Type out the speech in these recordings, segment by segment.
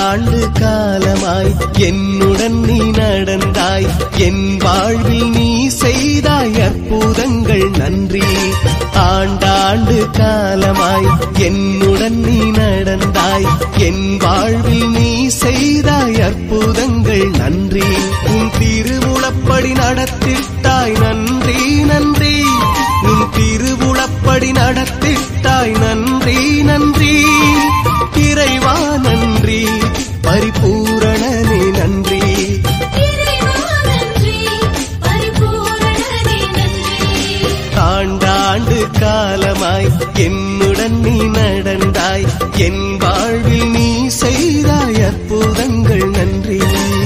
ஆண்டாண்டு காலமாய் என்னுடன் நீ நடந்தாய் என் வாழ்வில் நீ செய்தாய் அற்புதங்கள் நன்றி ஆண்டாண்டு காலமாய் என்னுடன் நீ நடந்தாய் என் வாழ்வில் நீ செய்தாய் அற்புதங்கள் நன்றி உன் திருவுளப்படி நடத்திட்டாய் நன்றி நன்றி உன் திருவுளப்படி நடத்திட்டாய் நன்றி நன்றி இறைவா நன்றி பரிபூரணனே நன்றி இறைவா நன்றி பரிபூரணனே நன்றி ஆண்டாண்டு காலமாய் என்னுடன் நீ நடந்தாய் என் வாழ்வில் நீ செய்தாய் அற்புதங்கள் நன்றி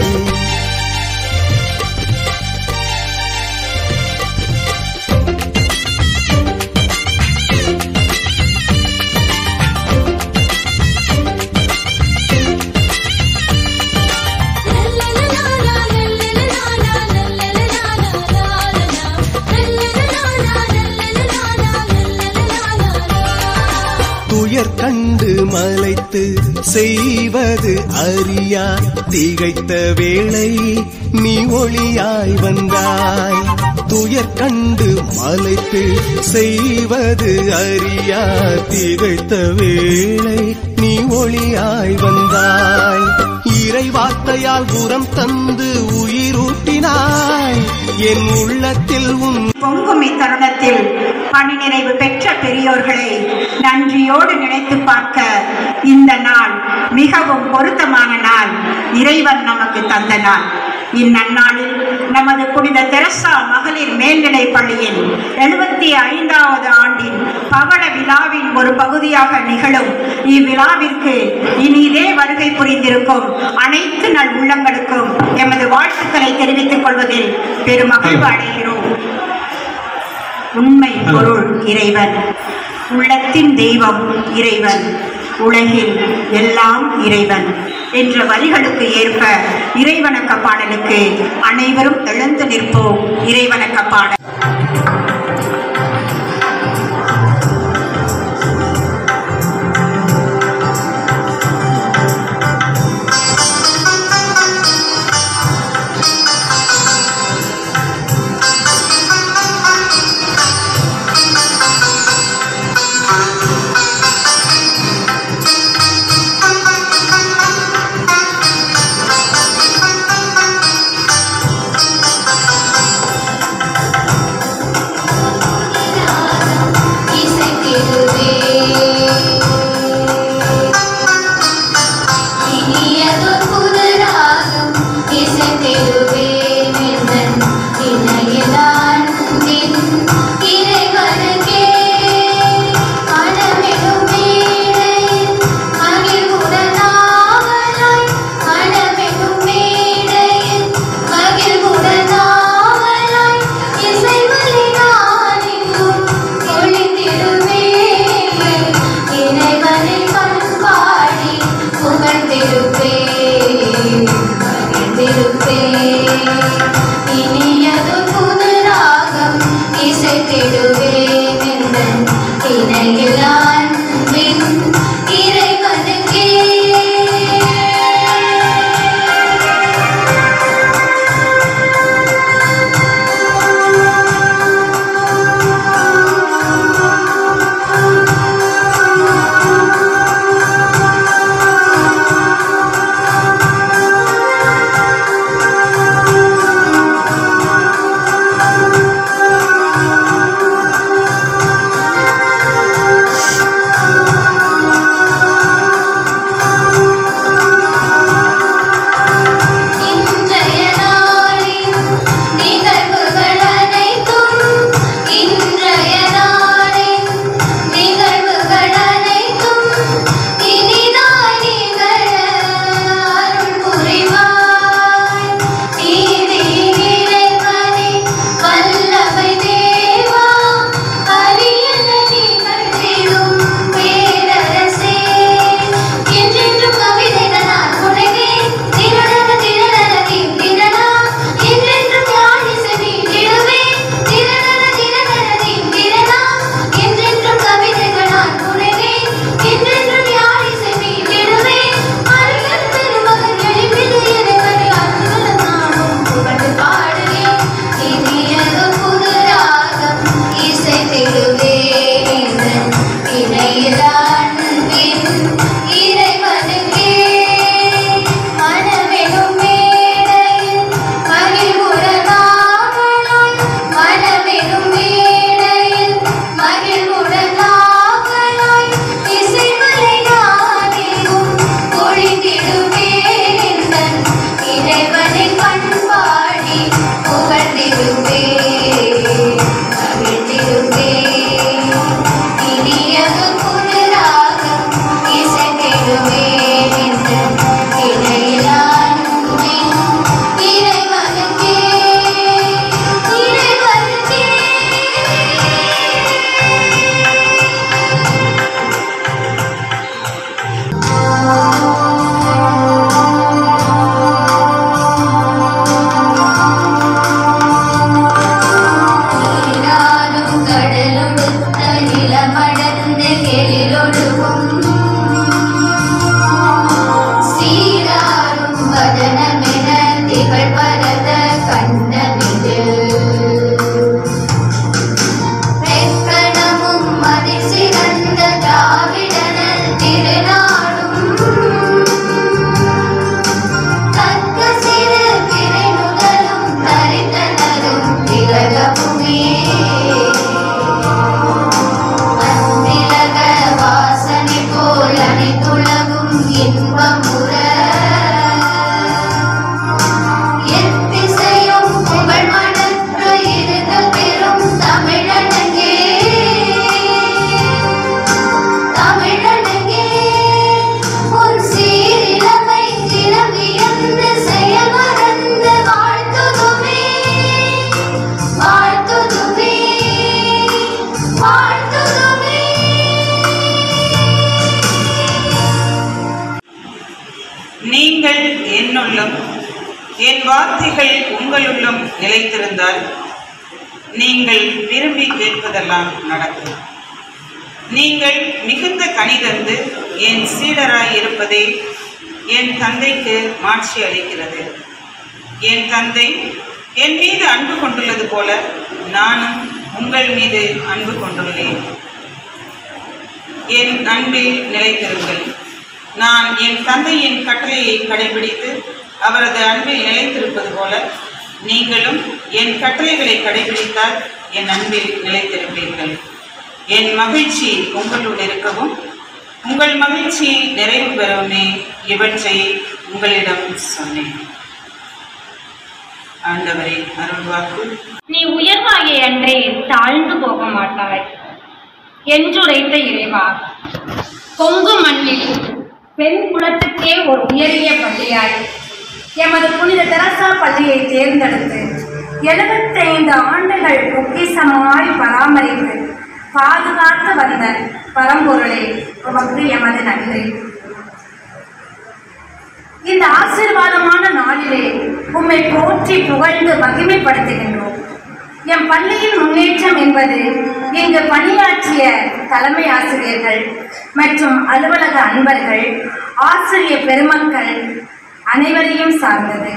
துயர் கண்டு மலைத்து செய்வது அறியா திகைத்த வேளை நீ ஒளியாய் வந்தாய் துயர் கண்டு மலைத்து செய்வது அறியா திகைத்த வேளை நீ ஒளியாய் வந்தாய் இறை வார்த்தையால் உரம் தந்து உயிரூட்டினாய் என் உள்ளத்தில் உன் பொங்கும் இத்தருணத்தில் பணி நிறைவு பெற்ற பெரியோர்களை நன்றியோடு நினைத்து பார்க்க இந்த நாள் மிகவும் பொருத்தமான நாள் இறைவன் நமக்கு தந்த நாள் இந்நன்னாளில் நமது புனித தெரசா மகளிர் மேல்நிலைப் பள்ளியின் எழுபத்தி ஐந்தாவது ஆண்டின் பவள விழாவின் ஒரு பகுதியாக நிகழும் இவ்விழாவிற்கு இனிதே வருகை புரிந்திருக்கும் அனைத்து நல் உள்ளங்களுக்கும் எமது வாழ்த்துக்களை தெரிவித்துக் கொள்வதில் பெருமகிழ்வு அடைகிறோம் உண்மை பொருள் இறைவன் உள்ளத்தின் தெய்வம் இறைவன் உலகில் எல்லாம் இறைவன் என்ற வரிகளுக்கு ஏற்ப இறைவணக்க பாடலுக்கு அனைவரும் எழுந்து நிற்போம் இறைவணக்க பாடல் நீங்கள் என்னுள்ளும் என் வார்த்தைகள் உங்களுள்ளும் நிலைத்திருந்தால் நீங்கள் விரும்பி கேட்பதெல்லாம் நடக்கும் நீங்கள் மிகுந்த கனிதந்து என் சீடராய் இருப்பதே என் தந்தைக்கு மாட்சி அளிக்கிறது என் தந்தை என் மீது அன்பு கொண்டுள்ளது போல நானும் உங்கள் மீது அன்பு கொண்டுள்ளேன் என் அன்பில் நிலைத்திருங்கள் நான் என் தந்தையின் கட்டளையை கடைபிடித்து அவரது அன்பில் நிலைத்திருப்பது போல நீங்களும் என் கட்டளைகளை கடைபிடித்தால் என் அன்பில் நிலைத்திருப்பீர்கள் என் மகிழ்ச்சி உங்களுள் இருக்கவும் உங்கள் மகிழ்ச்சி நிறைவு பெறவுமே இவற்றை உங்களிடம் சொன்னேன் ஆண்டவரே அருள்வாக்கு நீ உயர்வாயே அன்றே தாழ்ந்து போக மாட்டாய் என்றுரைத்த இறைவா கொங்கு மண்ணில் பெண் குலத்துக்கே ஒரு உயரிய பள்ளியாய் எமது புனித தெரசா பள்ளியை தேர்ந்தெடுத்து எழுபத்தைந்து ஆண்டுகள் பொக்கிசமாய் பராமரித்து பாதுகாத்து வந்த பரம்பொருளே உமக்கு எமது நன்றி இந்த ஆசீர்வாதமான நாளிலே உம்மை போற்றி புகழ்ந்து மகிமைப்படுத்துகின்றோம் எம் பள்ளியின் முன்னேற்றம் என்பது இங்கு பணியாற்றிய தலைமை ஆசிரியர்கள் மற்றும் அலுவலக அன்பர்கள் ஆசிரிய பெருமக்கள் அனைவரையும் சார்ந்தது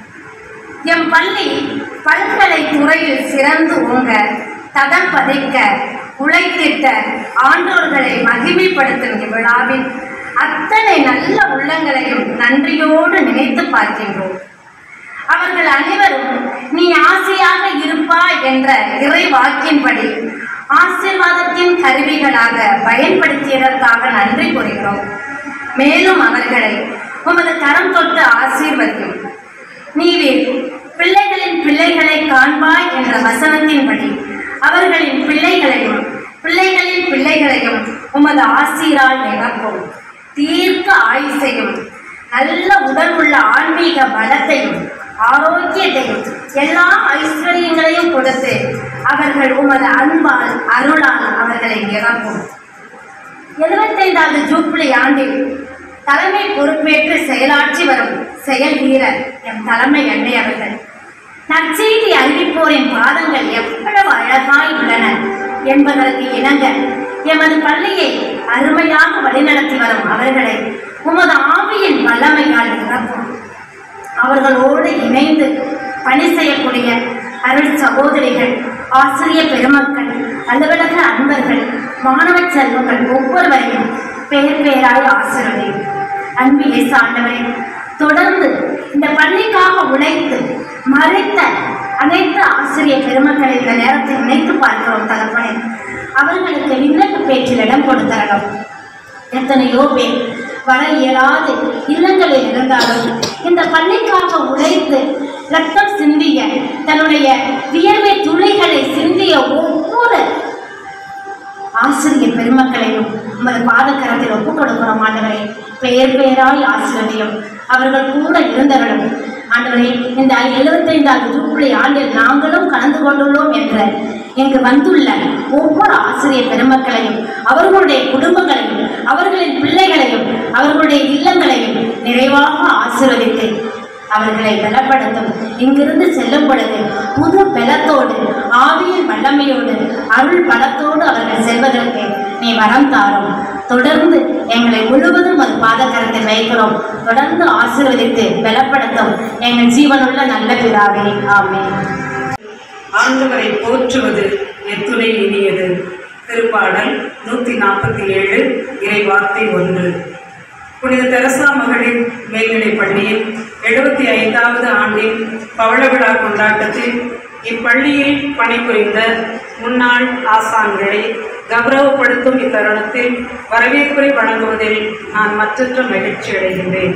எம் பள்ளி பல்கலை துறையில் சிறந்து ஓங்க தடம் பதிக்க உழைத்திட்ட ஆண்டோர்களை மகிமைப்படுத்தும் இவ்விழாவில் அத்தனை நல்ல உள்ளங்களையும் நன்றியோடு நினைத்து பார்க்கின்றோம் அவர்கள் அனைவரும் நீ ஆசையாக இருப்பாய் என்ற இறை வாக்கின்படி ஆசீர்வாதத்தின் கருவிகளாக பயன்படுத்தியதற்காக நன்றி கூறுகிறோம் மேலும் அவர்களை உமது கரம் தொட்டு ஆசீர்வதியும் நீவீர் பிள்ளைகளின் பிள்ளைகளை காண்பாய் என்ற வசனத்தின்படி அவர்களின் பிள்ளைகளையும் பிள்ளைகளின் பிள்ளைகளையும் உமது ஆசீரால் நிரப்பும் தீர்க்க ஆயுசையும் நல்ல உடல் உள்ள ஆன்மீக பலத்தையும் ஆரோக்கியத்தையும் எல்லா ஐஸ்வர்யங்களையும் கொடுத்து அவர்கள் உமது அன்பால் அருளால் அவர்களை நிரப்பும் எழுபத்தைந்தாவது ஜூப்ளி ஆண்டில் தலைமை பொறுப்பேற்று செயலாற்றி வரும் செயல் வீரர் எம் தலைமை அன்னை அவர்கள் நற்செய்தி அறிவிப்போரின் பாதங்கள் எவ்வளவு அழகாய் உள்ளன என்பதற்கு இணங்க எமது பள்ளியை அருமையாக வழிநடத்தி வரும் அவர்களை உமது ஆவியின் வல்லமையால் நிரப்பும் அவர்களோடு இணைந்து பணி செய்யக்கூடிய அருள் சகோதரிகள் ஆசிரிய பெருமக்கள் அலுவலக அன்பர்கள் மாணவ செல்வங்கள் ஒவ்வொருவரையும் பேர் பேராய் ஆசிரியர் அன்பிலே சாண்டவரே தொடர்ந்து இந்த பள்ளிக்காக உழைத்து மறைத்த அனைத்து ஆசிரியர் பெருமக்களை இந்த நேரத்தில் நினைத்து பார்க்கிறோம் தகப்பனே அவர்களுக்கு விண்ணப்ப பேச்சில் இடம் கொடுத்தரணும் எத்தனையோ பேர் வர இயலாது இல்லங்களில் இருந்தாலும் இந்த பள்ளிக்காக உழைத்து ரத்தம் சிந்திய தன்னுடைய வியர்வை துளிகளை சிந்திய ஒவ்வொரு ஆசிரியர் பெருமக்களையும் உமது பாதக்கரத்தில் ஒப்புக் கொடுக்கிறோம் ஆண்டவரே பெயர் பெயராய் ஆசிரியரையும் அவர்கள் கூட இருந்தவர்களும் ஆண்டவரே இந்த எழுபத்தைந்தாவது ஜூப்ளி ஆண்டில் நாங்களும் கலந்து கொண்டுள்ளோம் என்ற இங்கு வந்துள்ள ஒவ்வொரு ஆசிரியர் பெருமக்களையும் அவர்களுடைய குடும்பங்களையும் அவர்களின் பிள்ளைகளையும் அவர்களுடைய இல்லங்களையும் நிறைவாக ஆசீர்வதித்து அவர்களை பலப்படுத்தும் இங்கிருந்து செல்லும் பொழுது புது பலத்தோடு ஆவியின் வல்லமையோடு அருள் பலத்தோடு அவர்கள் செல்வதற்கு நீ வரம் தாரும் தொடர்ந்து எங்களை முழுவதும் ஒரு பாதக்கரத்தில் வைக்கிறோம் தொடர்ந்து ஆசீர்வதித்து பலப்படுத்தும் எங்கள் ஜீவனுள்ள நல்ல பிதாவே ஆமென் ஆண்டவரை போற்றுவது எத்துணை இனியது திருப்பாடல் நூற்றி நாற்பத்தி ஏழு இறை வார்த்தை ஒன்று புனித தெரசா மகளிர் மேல்நிலைப் பள்ளியில் எழுபத்தி ஐந்தாவது ஆண்டின் பவள விழா கொண்டாட்டத்தில் இப்பள்ளியில் பணிபுரிந்த முன்னாள் ஆசான்களை கௌரவப்படுத்தும் இத்தருணத்தில் வரவேற்புரை வழங்குவதில் நான் மற்றற்ற மகிழ்ச்சி அடைகின்றேன்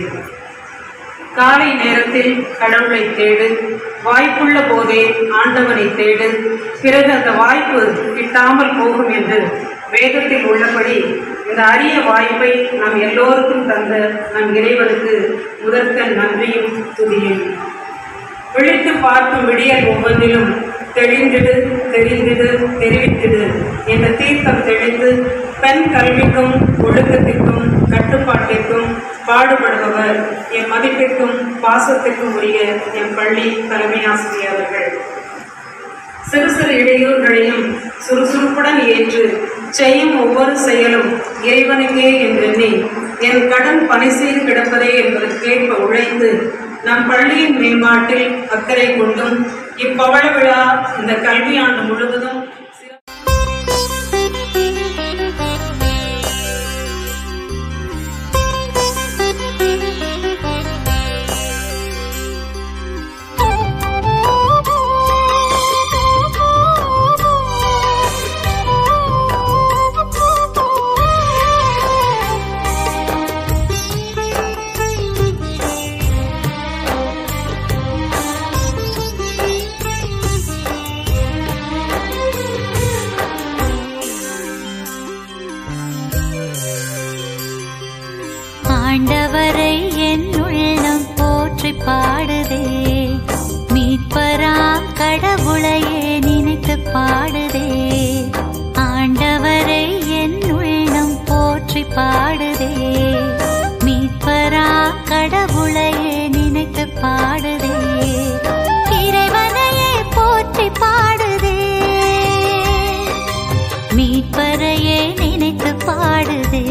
காலை நேரத்தில் கடவுளை தேடு வாய்ப்புள்ள போதே ஆண்டவனை தேடு பிறகு அந்த வாய்ப்பு கிட்டாமல் போகும் என்று வேதத்தில் உள்ளபடி இந்த அரிய வாய்ப்பை நம் எல்லோருக்கும் தந்த நம் இறைவனுக்கு முதற்கண் நன்றியும் துதியும் விழித்து பார்க்கும் விடியல் ஒவ்வொன்றிலும் தெளிந்திடு தெரிந்திடு தெரிவித்திடு என்ற தீர்த்தம் தெளிந்து பெண் கல்விக்கும் ஒழுக்கத்திற்கும் கட்டுப்பாட்டிற்கும் பாடுபடுபவர் என் மதிப்பிற்கும் பாசத்திற்கும் உரிய என் பள்ளி தலைமை ஆசிரியர் அவர்கள் சிறு சிறு இடையூறுகளையும் சுறுசுறுப்புடன் ஏற்று செய்யும் ஒவ்வொரு செயலும் இறைவனுக்கே என்றெண்ணி என் கடன் பணி செய்து கிடப்பதே என்பதற்கேற்ப உழைத்து நம் பள்ளியின் மேம்பாட்டில் அக்கறை கொண்டும் இப்பவள விழா இந்த கல்வியாண்டு முழுவதும் சிறப்பு ஆண்டவரை என் உள்ளம் போற்றி பாடுதே மீட்பராம் கடவுளையே நினைத்து பாடுதே ஆண்டவரை என் உள்ளம் போற்றி பாடுதே மீட்பராம் கடவுளையே நினைத்து பாடுதே இறைவனையே போற்றி பாடுதே மீட்பரையே நினைத்து பாடுதே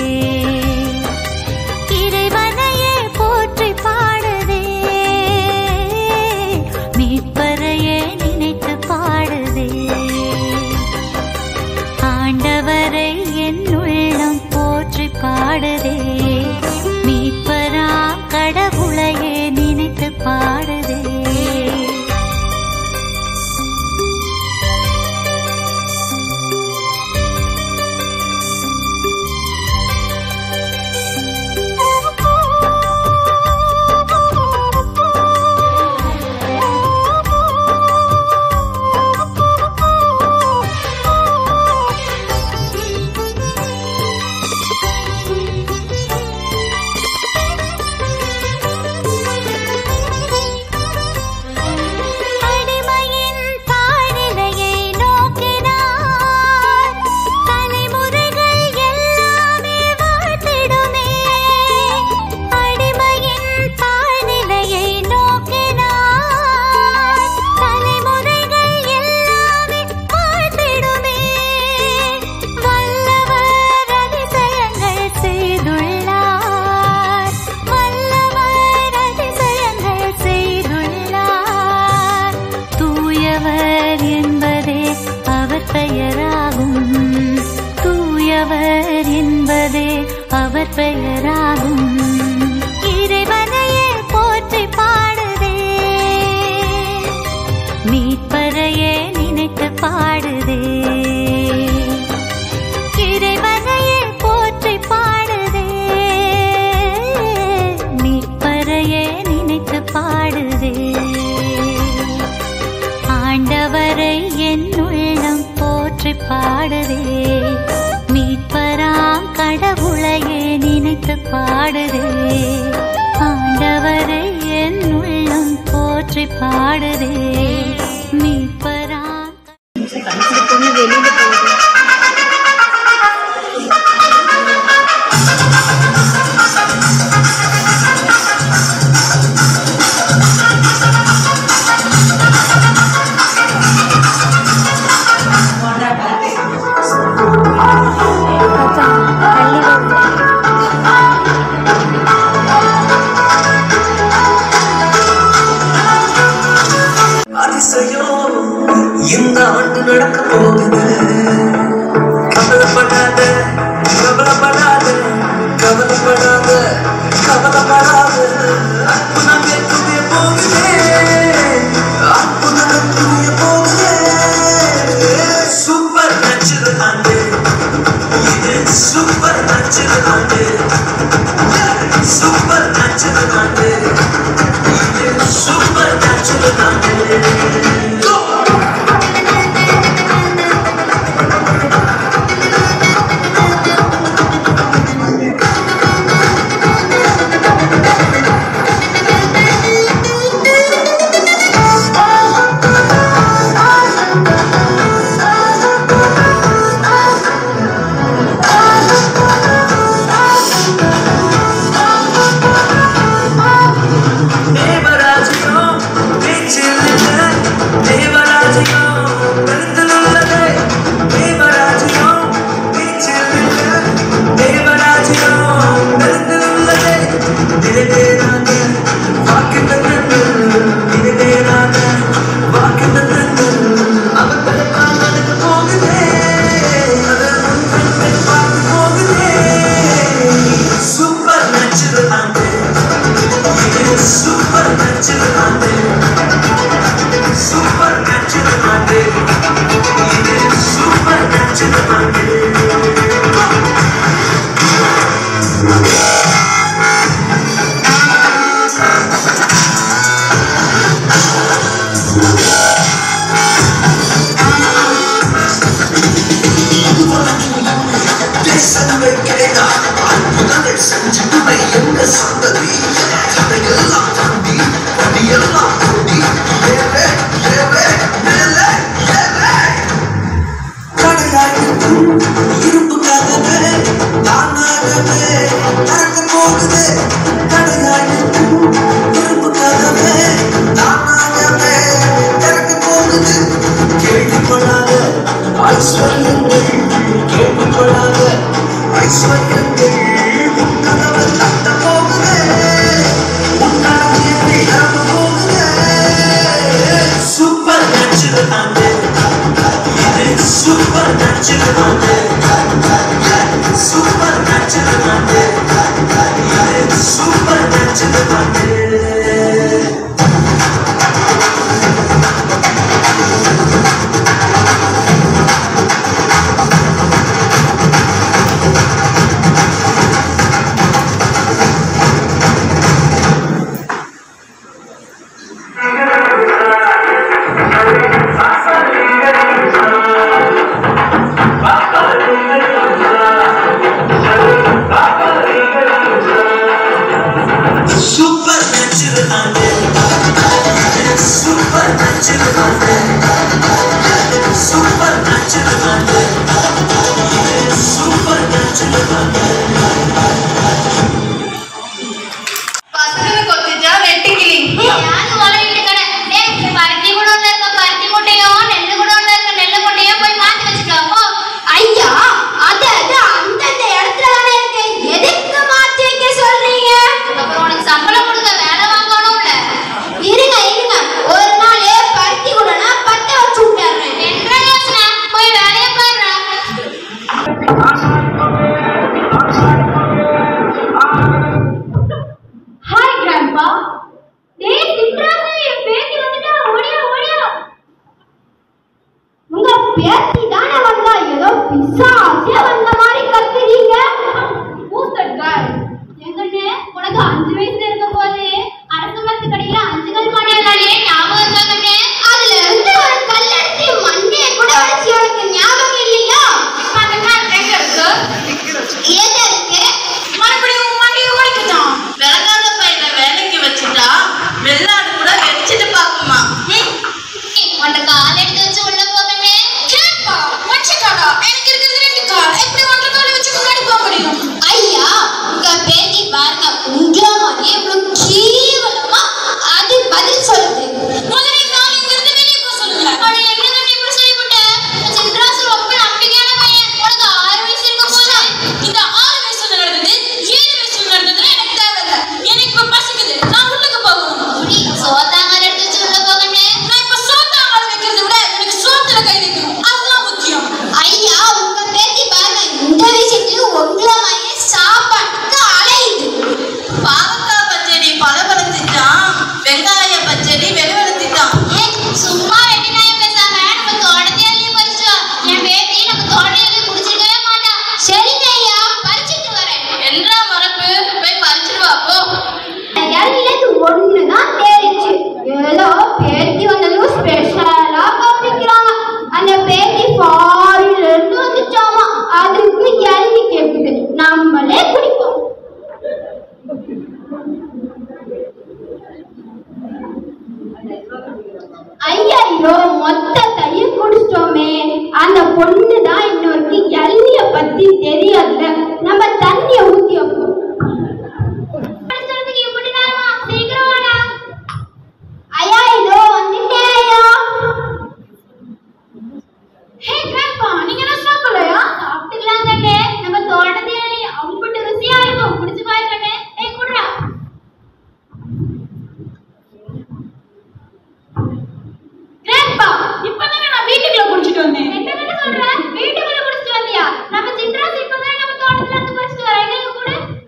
இறைவனையே போற்றி பாடுதே மீட்பரையே நினைத்து பாடுதே ஆண்டவரை என் உள்ளம் போற்றி பாடுதே மீட்பராம் கடவுளையே நினைத்து பாடுதே அடிமையின் தாழ்நிலையை நோக்கினார் தலைமுறைகள் எல்லாமே வாழ்த்திடுமே அடிமையின் தாழ்நிலையை நோக்கினார் தலைமுறைகள் எல்லாமே வாழ்த்திடுமே வல்லவர் அதிசயங்கள் செய்துள்ளார் வல்லவர் அதிசயங்கள் செய்துள்ளார் தூயவர் என்பதே அவர் பெயராகும் தூயவர் என்பதே அவர் பெயராகும் இறைவனையே போற்றி பாடுதே மீட்பரையே நினைத்து பாடுதே இறைவனையே போற்றி பாடுதே மீட்பரையே நினைத்து பாடுதே ஆண்டவரை என் உள்ளம் போற்றி பாடுதே மீட்பராம் கடவுளையே நினைத்து பாடுதே ஆண்டவரை என் உள்ளம் போற்றி பாடுதே மீட்பராம் பொண்ணு வெளியில போகுது அதிசயம் இந்த ஆண்டு நடக்க போகுது கவலைப்படாத கவலைப்படாத கவலைப்படாத கவலைப்படாத அற்புதம் எத்துமே போகுதே அற்புதம் எத்துமே போகுதே சூப்பர் நேச்சுரல் ஆண்டு இது சூப்பர் நேச்சுரல் ஆண்டு சூப்பர் நேச்சுரல் ஆண்டு இது சூப்பர் நேச்சுரல் ஆண்டு ஐஸ்வர்யங்கள் உன் கதவை தட்ட போகுதே உன் கனவு இழந்து போகுதே சூப்பர் நேச்சுரல் ஆண்டு இது சூப்பர் நேச்சுரல் ஆண்டு சூப்பர் நேச்சுரல் ஆண்டு இது சூப்பர் நேச்சுரல் ஆண்டு சூப்பர் நேச்சுரல் ஆண்டு சூப்பர் நேச்சுரல் ஆண்டு சூப்பர் நேச்சுரல் ஆண்டு சூப்பர் நேச்சுரல் ஆண்டு பசங்க கொத்திச்சா வெட்டிக்கிளி யாரு வளரிட்டு கடை டேய் பருத்தி குடோன்ல இருக்க பருத்தி மூட்டையும் நெல்லு குடோன்ல இருக்க நெல்லு மூட்டையும் போய் மாத்தி வச்சுக்கோ போ ஐயா அது அது அந்தந்த இடத்துல தானே இருக்கு எதுக்கு மாத்தி வைக்க சொல்றீங்க அப்புறம் உனக்கு சம்பளம் கொடுக்க வேலை வாங்கணும்ல இருங்க இருங்க ஒரு நாள் பருத்தி கூடனா பத்த வச்சு விட்டுறேன் என்ன யோசனை போய் வேலையை பாருடா ஹாய் கிராண்ட்பா டேய் சித்ராசு என் பேத்தி வந்துட்டா ஓடியா ஓடியா உங்க பேத்தி தானே வந்தா ஏதோ பிசாசே வந்த மாதிரி கத்துறீங்க பூஸ்டர் காய் எங்கண்ணே உனக்கு அஞ்சு வயசுல இருக்கும் போது அரசு மரத்து கடையில அஞ்சு கல் மாட்டியலானே ஞாபகம் இருக்காங்கண்ணே அதுல இருந்து ஒரு கல் எடுத்து மண்டையை கூட அடிச்சு உனக்கு ஞாபகம் இல்லையா இப்ப அந்த கால் எங்க இருக்கு ஏங்க இருக்கு மறுபடியும் மண்டியை ஓடிக்கிட்டான் விளங்காத பையனை வேலைக்கு வச்சுட்டா வெள்ளாடு கூட வெடிச்சிட்டு பாக்குமா உன்ட கால் எடுத்து வச்சு உள்ள போகண்ணே கேப்பா மச்சக்காடா எனக்கு இருக்கிறது ரெண்டு கால் எப்படி ஒன்றரை கால் வச்சு முன்னாடி போக முடியும் ஐயா உங்க பேத்தி பாருங்க உங்கள மாதிரியே இவ்வளவு கேவலமா அது பதில் சொல்லுது முதல்ல கால் இங்க இருந்து வெளியே போக சொல்லுங்க அவனை எப்படி கட்டி இப்படி சொல்லிவிட்ட சின்ராசு ரொம்ப நம்பிக்கையான பையன் உனக்கு ஆறு வயசு இருக்கும் போது இந்த ஆறு வயசுல நடந்தது ஏழு வயசுல நடந்ததுல எனக்கு தேவையில்ல எனக்கு இப்ப பசிக்குது நான் உள்ளுக்கு போகணும் முடி சோத்தாங்கால் எடுத்து வச்சு உள்ள போகண்ணே நான் இப்ப சோத்த ஆள் வைக்கிறத விட எனக்கு சோத்துல கை வைக்கணும் அதுதான் முக்கியம் ஐயா உங்க பேத்தி பாருங்க இந்த விஷயத்துல உங்கள மாதிரியே சாப்பாட்டுக்கு அலையுது பாவக்காய் பச்சடி பலபலத்திட்டான் வெங்காய பச்சடி வெளுவெளுத்திட்டான் ஏய், சும்மா வெட்டி நாயம் பேசாம நம்ம தோட்டத்தையே பறிச்சு வா. என் பேத்தி நம்ம தோட்டத்தை குடிச்சிருக்கவே மாட்டா சரிங்க ஐயா பறிச்சிட்டு வரேன் என்றா மரப்பு போய் பறிச்சிட்டு வா போ இறங்கினது ஒண்ணுதான் தேறிச்சு ஏதோ பேத்தி வந்ததும் ஸ்பெஷலா கவனிக்கிறாங்க அந்த பேத்தி ஃபாரின்ல இருந்து வந்துச்சாமா அதுக்கு இறங்கி கேக்குது நம்மளே குடிப்போம் ஐயோ மொத்தத்தையும் குடிச்சிட்டோமே அந்த பொண்ணு தான் இன்னொருக்கு எல்லிய பத்தி தெரியாதுல நம்ம தண்ணிய ஊத்தி வைப்போம் படிச்சதுக்கு இப்படி நேரமா சீக்கிரம் வாடா ஐயா இதோ வந்துட்டேன் ஐயா ஹே கிராண்ட்பா நீங்க என்ன சாப்பிடலையா சாப்பிட்டுக்கலாம் கண்ணே நம்ம தோட்டத்திலே அம்புட்டு ருசியா இருக்கும் குடிச்சு பாரு கண்ணே ஏய் குடுறா கிராண்ட்பா இப்பதானே நான் வீட்டுக்குள்ள குடிச்சிட்டு வந்தேன் என்ன கண்ணு சொல்ற வீட்டுக்குள்ள குடிச்சிட்டு வந்தியா நம்ம சின்ராசு இப்பதான் நம்ம தோட்டத்துல இருந்து குடிச்சிட்டு வர எங்க கூட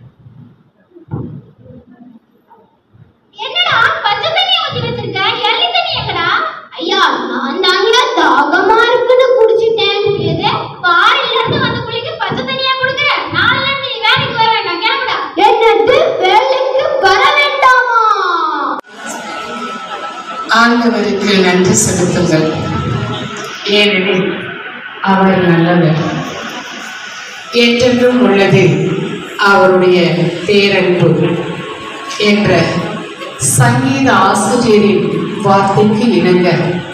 என்னடா பச்சை தண்ணி ஊத்தி வச்சிருக்க எள்ளி தண்ணி எங்கடா ஐயா நான் தாங்க தாகமா இருக்குன்னு குடிச்சிட்டேன் எது பாரில இருந்து வந்து குளிக்க பச்சை தண்ணியா கொடுக்குற நாளைல இருந்து நீ வேலைக்கு வர வேண்டாம் கிளம்புடா என்னது வேலைக்கு வர வேண்டாமா ஆண்டவருக்கு நன்றி செலுத்துங்கள் ஏனெனில் அவர் நல்லவர் என்றென்றும் உள்ளது அவருடைய பேரன்பு என்ற சங்கீத ஆசிரியரின் வார்த்தைக்கு இணங்க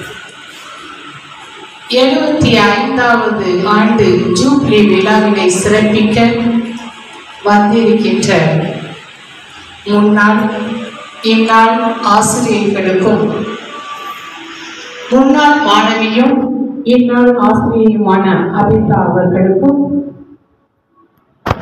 எழுபத்தி ஐந்தாவது ஆண்டு ஜூப்ளி விழாவினை சிறப்பிக்க வந்திருக்கின்ற முன்னாள் இந்நாள் ஆசிரியர்களுக்கும் முன்னாள் மாணவியும் இந்நாள் ஆசிரியருமான அபிதா அவர்களுக்கும்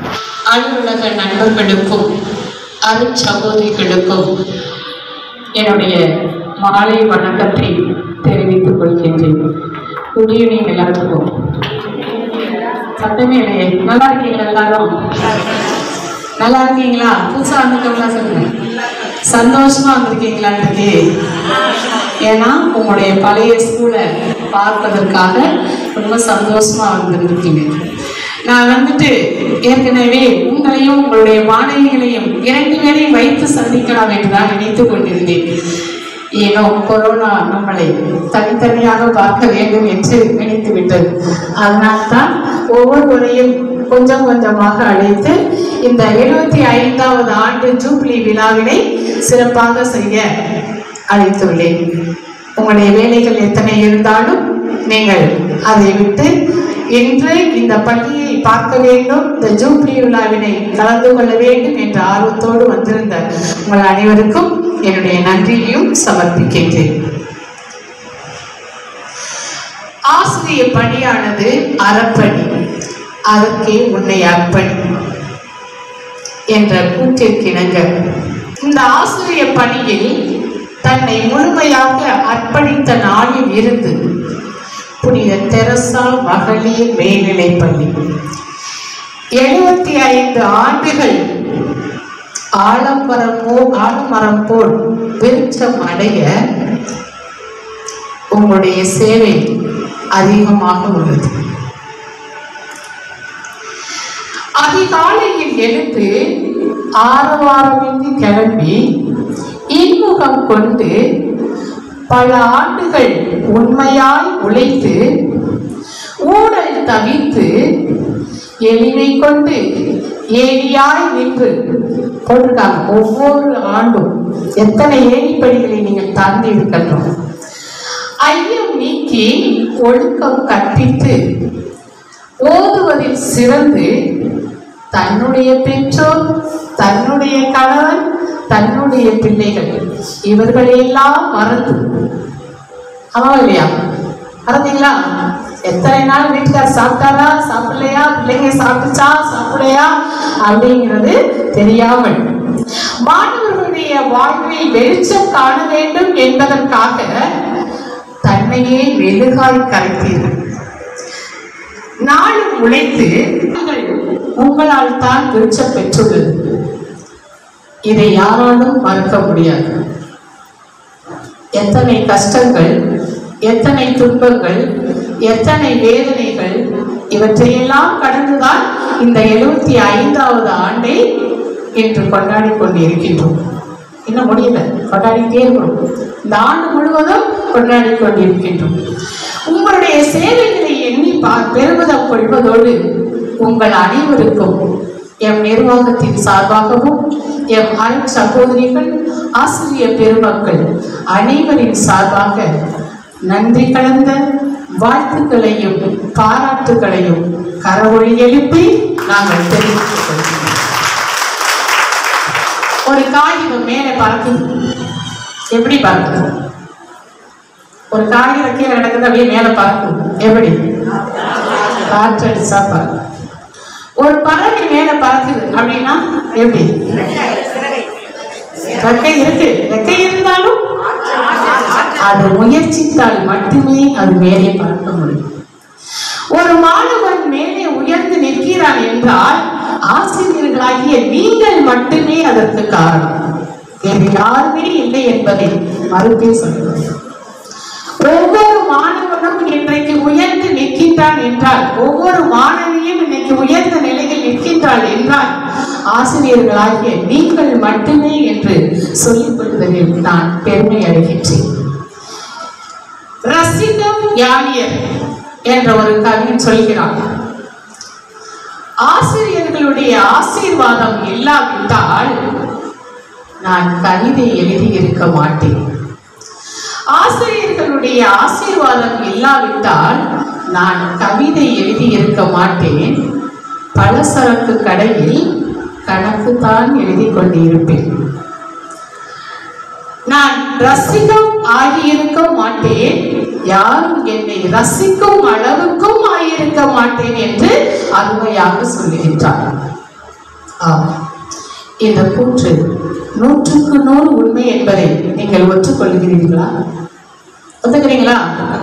அலுவலக நண்பர்களுக்கும் அருட்சகோதரிகளுக்கும் என்னுடைய மாலை வணக்கத்தை தெரிவித்துக் கொள்கின்றேன் குட் ஈவினிங் எல்லாருக்கும் சத்தமே இல்லையே நல்லா இருக்கீங்களா எல்லாரும் நல்லா இருக்கீங்களா புதுசா வந்திருக்கவங்களா சொல்லுங்க சந்தோஷமா வந்திருக்கீங்களான்னு ஏன்னா உங்களுடைய பழைய ஸ்கூலை பார்ப்பதற்காக ரொம்ப சந்தோஷமா வந்திருக்கீங்க நான் வந்துட்டு ஏற்கனவே உங்களையும் உங்களுடைய மாணவிகளையும் இரண்டு பேரையும் வைத்து சந்திக்கலாம் என்று தான் நினைத்துக் கொண்டிருந்தேன் ஏனோ கொரோனா நம்மளை தனித்தனியாக பார்க்க வேண்டும் என்று நினைத்து விட்டது அதனால்தான் ஒவ்வொருவரையும் கொஞ்சம் கொஞ்சமாக அழைத்து இந்த எழுபத்தி ஐந்தாவது ஆண்டு ஜூப்ளி விழாவினை சிறப்பாக செய்ய அழைத்துள்ளேன் உங்களுடைய வேலைகள் எத்தனை இருந்தாலும் நீங்கள் அதை விட்டு இன்று இந்த பள்ளியை பார்க்க வேண்டும் இந்த ஜூப்ளி விழாவினை கலந்து கொள்ள வேண்டும் என்ற ஆர்வத்தோடு வந்திருந்த உங்கள் அனைவருக்கும் என்னுடைய நன்றியையும் சமர்ப்பிக்கின்றேன் ஆசிரிய பணியானது அறப்பணி அதற்கே உன்னை அர்ப்பணி என்ற கூற்றிற்கிணங்க இந்த ஆசிரிய பணியில் தன்னை முழுமையாக அர்ப்பணித்த நாளில் இருந்து புனித தெரசா மகளிர் மேல்நிலைப் பள்ளி எழுபத்தி ஐந்து ஆண்டுகள் ஆலமரம் போல் ஆலமரம் போல் வெளிச்சம் அடைய உங்களுடைய சேவை அதிகமாக உள்ளது அதிகாலையில் எழுந்து ஆரவாரமின்றி கிளம்பி இன்முகம் கொண்டு பல ஆண்டுகள் உண்மையாய் உழைத்து ஊழல் தவிர்த்து எளிமை கொண்டு ஏணியாய் நின்று போட்டிருக்காங்க ஒவ்வொரு ஆண்டும் எத்தனை ஏணிப்படிகளை நீங்கள் தாண்டி இருக்கணும் ஐயம் நீக்கி ஒழுக்கம் கற்பித்து ஓதுவதில் சிறந்து தன்னுடைய பெற்றோர் தன்னுடைய கணவன் தன்னுடைய பிள்ளைகள் இவர்களையெல்லாம் மறந்து ஆமா இல்லையா மறந்தீங்களா எத்தனை நாள் வீட்டுக்கார் சாப்பிட்டாரா சாப்பிடலையா பிள்ளைங்க சாப்பிட்டுச்சா சாப்பிடலையா அப்படிங்கிறது தெரியாமல் மாணவர்களுடைய வாழ்வில் வெளிச்சம் காண வேண்டும் என்பதற்காக தன்னையே மெழுகாய் கரைத்தீர்கள் நாளும் உழைத்து நீங்கள் உங்களால் தான் வெளிச்சம் பெற்றுள்ளது இதை யாராலும் மறுக்க முடியாது எத்தனை கஷ்டங்கள் எத்தனை துன்பங்கள் எத்தனை வேதனைகள் இவற்றையெல்லாம் கடந்துதான் இந்த எழுபத்தி ஐந்தாவது ஆண்டை இன்று கொண்டாடி கொண்டு இருக்கின்றோம் இன்னும் முடியல கொண்டாடிட்டே இருக்கிறோம் இந்த ஆண்டு முழுவதும் கொண்டாடி கொண்டு இருக்கின்றோம் உங்களுடைய சேவைகளை எண்ணி பா- பெருமிதம் கொள்வதோடு உங்கள் அனைவருக்கும் எம் நிர்வாகத்தின் சார்பாகவும் எம் அருள் சகோதரிகள் ஆசிரியர் பெருமக்கள் அனைவரின் சார்பாக நன்றி கலந்த வாழ்த்துக்களையும் பாராட்டுகளையும் கரவொழி எழுப்பி நாங்கள் தெரிவித்துக் கொள்கிறோம் ஒரு காகிதம் மேலே பறக்குது எப்படி பறக்குது ஒரு காகிதம் கீழே கிடக்குது அப்படியே மேலே பறக்கும் எப்படி காற்றடிச்சா பறக்கும் ஒரு பறவை மேலே பறக்குது அப்படின்னா எப்படி ரெக்கை இருக்கு ரெக்கை இருந்தாலும் அது முயற்சித்தால் மட்டுமே அது மேலே பறக்க முடியும் ஒரு மாணவன் மேலே உயர்ந்து நிற்கிறான் என்றால் ஆசிரியர்களாகிய நீங்கள் மட்டுமே அதற்கு காரணம் வேறு யாருமே இல்லை என்பதை மறுப்பே சொல்கிறேன் ஒவ்வொரு மாணவனும் இன்றைக்கு உயர்ந்து நிற்கின்றான் என்றால் ஒவ்வொரு மாணவியும் இன்னைக்கு உயர்ந்த நிலையில் நிற்கின்றாள் என்றால் ஆசிரியர்களாகிய நீங்கள் மட்டுமே என்று சொல்லிக் கொள்வதில் நான் பெருமை அடைகின்றேன் ரசிகம் யானியர் என்ற ஒரு கவிஞன் சொல்கிறான் ஆசிரியர்களுடைய ஆசீர்வாதம் இல்லாவிட்டால் நான் கவிதை எழுதி இருக்க மாட்டேன் ஆசிரியர்களுடைய ஆசீர்வாதம் இல்லாவிட்டால் நான் கவிதை எழுதி இருக்க மாட்டேன் பலசரக்கு கடையில் கணக்கு தான் எழுதி கொண்டிருப்பேன் நான் ரசிகம் ஆகியிருக்க மாட்டேன் யாரும் என்னை ரசிக்கும் அளவுக்கும் ஆகியிருக்க மாட்டேன் என்று அருமையாக சொல்லுகின்றார் ஆம் இந்த கூற்று நூற்றுக்கு நூறு உண்மை என்பதை நீங்கள் ஒற்றுக்கொள்கிறீர்களா ஒத்துக்கிறீங்களா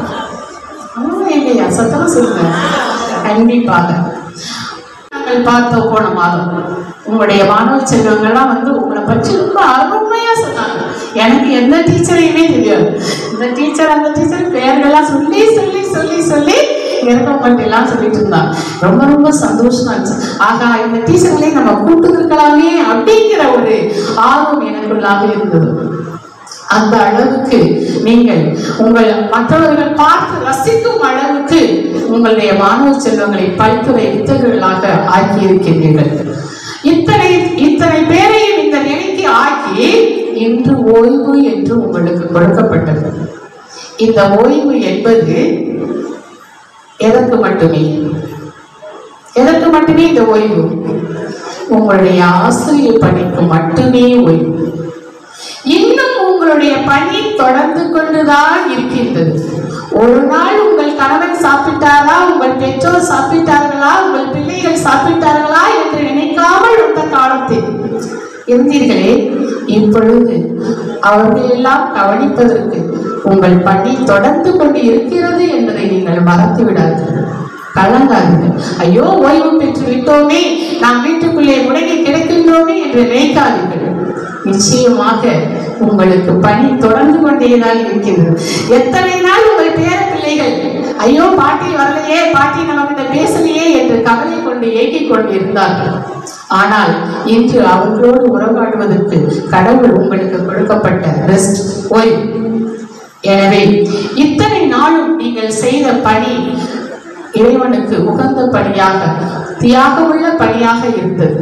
ஆமா இல்லையா சத்தமா சொல்லுங்க கண்டிப்பாக நாங்கள் பார்த்தோம் போன மாதம் உங்களுடைய மாணவ செல்வங்கள்லாம் வந்து உங்களை பற்றி ரொம்ப அருமையா சொன்னாங்க எனக்கு எந்த டீச்சரையுமே தெரியாது இந்த டீச்சர் அந்த டீச்சர் பெயர்கள்லாம் சொல்லி சொல்லி சொல்லி சொல்லி இறக்கப்பட்டெல்லாம் சொல்லிட்டு இருந்தாங்க ரொம்ப ரொம்ப சந்தோஷமா இருந்துச்சு ஆகா இந்த டீச்சர்களை நம்ம கூப்பிட்டுருக்கலாமே அப்படிங்கிற ஒரு ஆர்வம் எனக்குள்ளாக இருந்தது அந்த அளவுக்கு நீங்கள் உங்கள் மற்றவர்கள் பார்த்து ரசிக்கும் அளவுக்கு உங்களுடைய மாணவ செல்வங்களை பல்துறை வித்தகர்களாக ஆக்கி இருக்கின்றீர்கள் இத்தனை இத்தனை பேரையும் இந்த நிலைக்கு ஆக்கி இன்று ஓய்வு என்று உங்களுக்கு கொடுக்கப்பட்டது இந்த ஓய்வு என்பது எதற்கு மட்டுமே எதற்கு மட்டுமே இந்த ஓய்வு உங்களுடைய ஆசிரியர் பணிக்கு மட்டுமே ஓய்வு இன்னும் உங்களுடைய பணி தொடர்ந்து கொண்டுதான் இருக்கின்றது ஒரு நாள் உங்கள் கணவன் சாப்பிட்டாரா உங்கள் பெற்றோர் சாப்பிட்டார்களா உங்கள் பிள்ளைகள் சாப்பிட்டார்களா என்று நினைக்காமல் இருந்த காலத்தில் இருந்தீர்களே இப்பொழுது அவர்கள் எல்லாம் கவனிப்பதற்கு உங்கள் பணி தொடர்ந்து கொண்டு இருக்கிறது என்பதை நீங்கள் மறந்து விடாதீர்கள் கலங்காதீர்கள் ஐயோ ஓய்வு பெற்று விட்டோமே நாம் வீட்டுக்குள்ளே முடங்கி கிடக்கின்றோமே என்று நினைக்காதீர்கள் நிச்சயமாக உங்களுக்கு பணி தொடர்ந்து கொண்டேதான் இருக்கின்றது எத்தனை நாள் உங்கள் பேர பிள்ளைகள் ஐயோ பாட்டி வரலையே பாட்டி நம்மகிட்ட பேசலையே என்று கவலை கொண்டு ஏங்கிக் கொண்டிருந்தார்கள் ஆனால் இன்று அவர்களோடு உறவாடுவதற்கு கடவுள் உங்களுக்கு கொடுக்கப்பட்ட ரெஸ்ட் ஓய்வு எனவே இத்தனை நாளும் நீங்கள் செய்த பணி இறைவனுக்கு உகந்த பணியாக தியாகமுள்ள பணியாக இருந்தது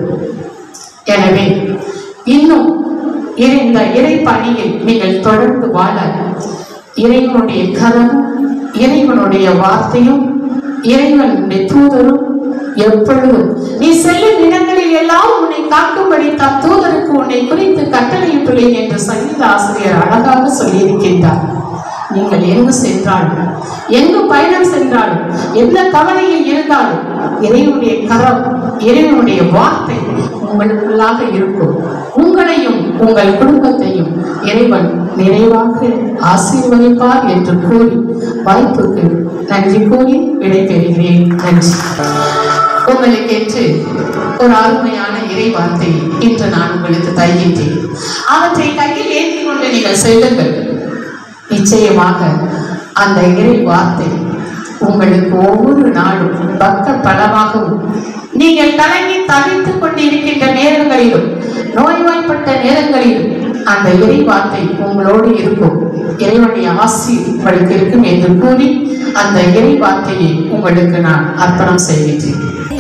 எனவே இன்னும் இறை- இந்த இறை பணியில் நீங்கள் தொடர்ந்து வாழ இறைவனுடைய கரமும் இறைவனுடைய வார்த்தையும் இறைவனுடைய தூதரும் எப்பொழுதும் நீ செல்லும் இடங்களில் எல்லாம் உன்னை காக்கும்படி தம் தூதருக்கு உன்னை குறித்து கட்டளையிட்டுள்ளேன் என்று சங்கீத ஆசிரியர் அழகாக சொல்லியிருக்கின்றார் நீங்கள் எங்கு சென்றாலும் எங்கு பயணம் சென்றாலும் எந்த கவலையில் இருந்தாலும் இறைவனுடைய கரம் இறைவனுடைய வார்த்தை உங்களுக்குள்ளாக இருக்கும் உங்களையும் உங்கள் குடும்பத்தையும் இறைவன் நிறைவாக ஆசீர்வதிப்பார் என்று கூறி வாய்ப்புக்கு நன்றி கூறி விடைபெறுகிறேன் நன்றி உங்களுக்கென்று ஒரு அருமையான இறை வார்த்தை இன்று நான் உங்களுக்கு தருகின்றேன் அவற்றை கையில் ஏந்தி கொண்டு நீங்கள் செல்லுங்கள் நிச்சயமாக அந்த இறை வார்த்தை உங்களுக்கு ஒவ்வொரு நாளும் பக்க பலமாகவும் நீங்கள் கலங்கி தவித்துக் கொண்டிருக்கின்ற நேரங்களிலும் நோய்வாய்ப்பட்ட நேரங்களிலும் அந்த இறை வார்த்தை உங்களோடு இருக்கும் இறைவனுடைய ஆசி உங்களுக்கு இருக்கும் என்று கூறி அந்த இறை வார்த்தையை உங்களுக்கு நான் அர்ப்பணம் செய்கின்றேன்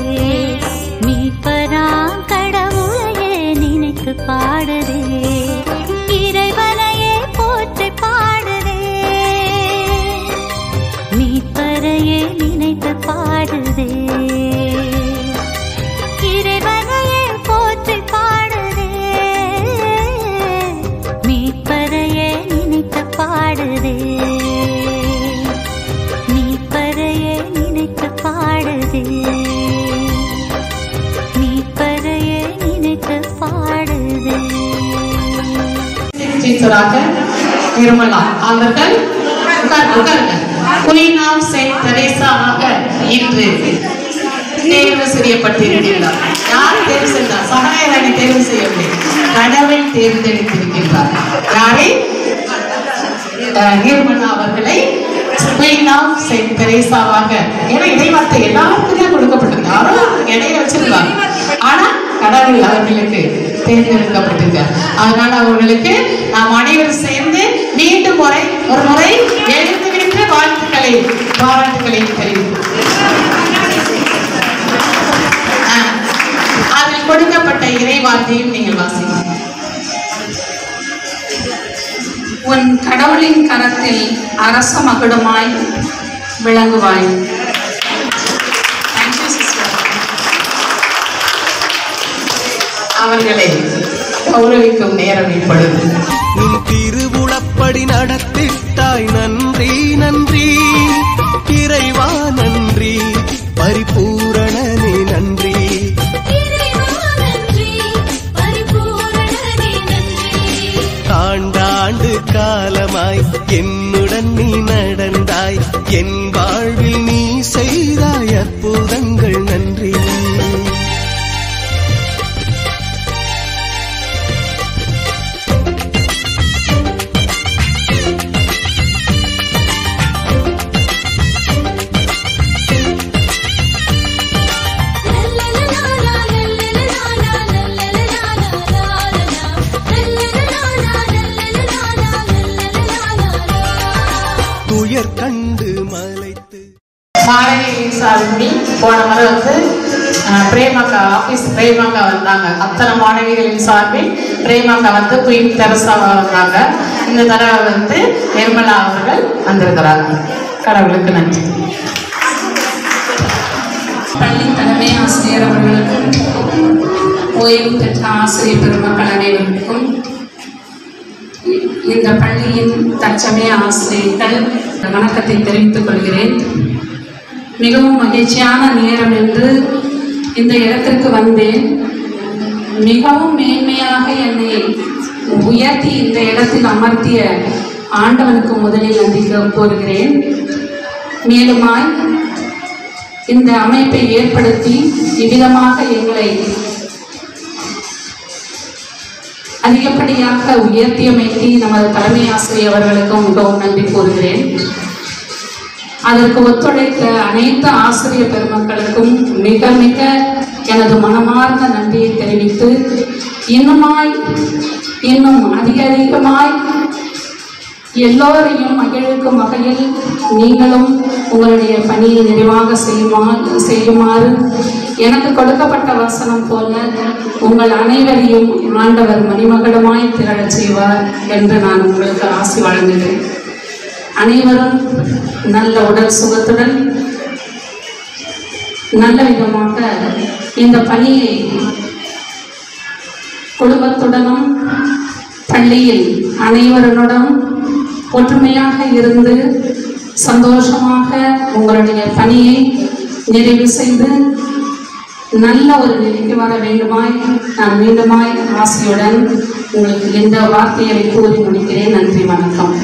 மீட்பராம் கடவுளையே நினைத்து பாடுதே இறைவனையே போற்றி பாடுதே மீட்பரையே நினைத்து பாடுதே இறைவனையே போற்றி பாடுதே மீட்பரையே நினைத்து பாடுதே மீட்பரையே நினைத்து பாடுதே மீட்பரையே நினைத்து பாடுதே டீச்சராக நிர்மலா அவர்கள் உட்கார் உட்காருங்க குயின் ஆஃப் செயின்ட் தெரேசாவாக இன்று தேர்வு செய்யப்பட்டிருக்கிறார் யார் தேர்வு செய்தார் சகாயராணி தேர்வு செய்யவில்லை கடவுள் தேர்ந்தெடுத்திருக்கின்றார் யாரை அஹ், நிர்மலா அவர்களை குயின் ஆஃப் செயின்ட் தெரேசாவாக ஏன்னா இடைவார்த்தை எல்லாருக்குமே கொடுக்கப்பட்டது யாரோ இடையில வச்சிருந்தாங்க ஆனா கடவுள் அவர்களுக்கு தேர்ந்தெடுக்கப்பட்டிருக்கார் அதனால அவர்களுக்கு நாம் அனைவரும் சேர்ந்து மீண்டும் முறை ஒரு முறை எழுந்து நின்று வாழ்த்துக்களை பாராட்டுக்களை தெரிவிக்கிறோம் ஆ, அதில் கொடுக்கப்பட்ட இறை வார்த்தையும் நீங்கள் வாசிக்கலாம் உன் கடவுளின் கரத்தில் அரச மகுடமாய் விளங்குவாய் Thank you, sister. அவர்களை கௌரவிக்கும் நேரம் இப்பொழுது உன் திருவுளப்படி நடத்திட்டாய் நன்றி நன்றி இறைவா நன்றி பரிபூரணனே நன்றி இறைவா நன்றி மாணவி சார்பில் போன முறை வந்து அஹ், பிரேமாக்கா ஆஃபீஸ் பிரேமாக்கா வந்தாங்க அத்தனை மாணவிகளின் சார்பில் பிரேமாக்கா வந்து குயின் தெரசாவா வந்தாங்க இந்த தடவை வந்து நிர்மலா அவர்கள் வந்திருக்கிறாங்க கடவுளுக்கு நன்றி பள்ளி தலைமை ஆசிரியர் அவர்களுக்கும் ஓய்வு பெற்ற ஆசிரியர் பெருமக்கள் அனைவருக்கும் இந்த பள்ளியின் தற்சமய ஆசிரியர்கள் வணக்கத்தை தெரிவித்துக் கொள்கிறேன் மிகவும் மகிழ்ச்சியான நேரம் என்று இந்த இடத்திற்கு வந்தேன் மிகவும் மேன்மையாக என்னை உயர்த்தி இந்த இடத்தில் அமர்த்திய ஆண்டவனுக்கு முதலில் நன்றி கூறுகிறேன் மேலுமாய் இந்த அமைப்பை ஏற்படுத்தி இவ்விதமாக எங்களை அதிகப்படியாக உயர்த்தியமைத்தி நமது தலைமை ஆசிரியர் அவர்களுக்கும் மிகவும் நன்றி கூறுகிறேன் அதற்கு ஒத்துழைத்த அனைத்து ஆசிரியர் பெருமக்களுக்கும் மிக மிக எனது மனமார்ந்த நன்றியை தெரிவித்து இன்னுமாய் இன்னும் அதிக அதிகமாய் எல்லோரையும் மகிழ்விக்கும் வகையில் நீங்களும் உங்களுடைய பணியை நிறைவாக செய்யுமா செய்யுமாறு எனக்கு கொடுக்கப்பட்ட வசனம் போல உங்கள் அனைவரையும் ஆண்டவர் மணிமகுடமாய் திரளச் செய்வார் என்று நான் உங்களுக்கு ஆசி வழங்குகிறேன் அனைவரும் நல்ல உடல் சுகத்துடன் நல்ல விதமாக இந்த பணியை குடும்பத்துடனும் பள்ளியில் அனைவருடனும் ஒற்றுமையாக இருந்து சந்தோஷமாக உங்களுடைய பணியை நிறைவு செய்து நல்ல ஒரு நிலைக்கு வர வேண்டுமாய் நான் மீண்டுமாய் ஆசையுடன் உங்களுக்கு இந்த வார்த்தையை கூறி முடிக்கிறேன் நன்றி வணக்கம்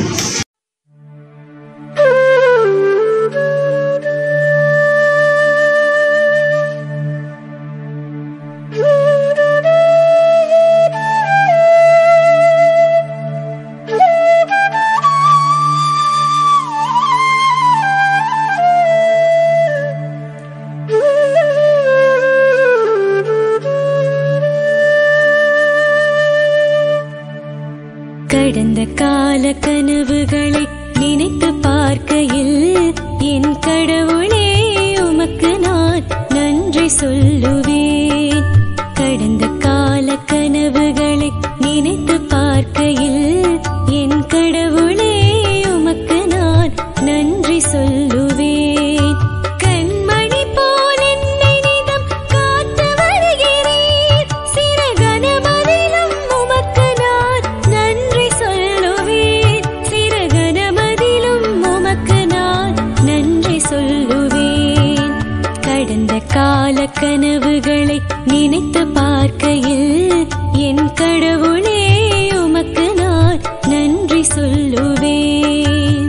கடந்த கால கனவுகளை நினைத்து பார்க்கையில் என் கடவுளே உமக்கு நான் நன்றி சொல்லுவேன் கடந்த கால கனவுகளை நினைத்து பார்க்கையில் என் கடவுளே உமக்கு நான் நன்றி சொல்லுவேன் கண்மணி போல் என்னை நிதம் காத்து வருகிறீர் சிறகனமதிலும் உமக்கு நான் நன்றி சொல்லுவேன் சிறகனமதிலும் உமக்கு நான் நன்றி சொல்லுவேன் கடந்த கால கனவுகளை நினைத்து பார்க்கையில் என் கடவுளே உமக்கு நான் நன்றி சொல்லுவேன்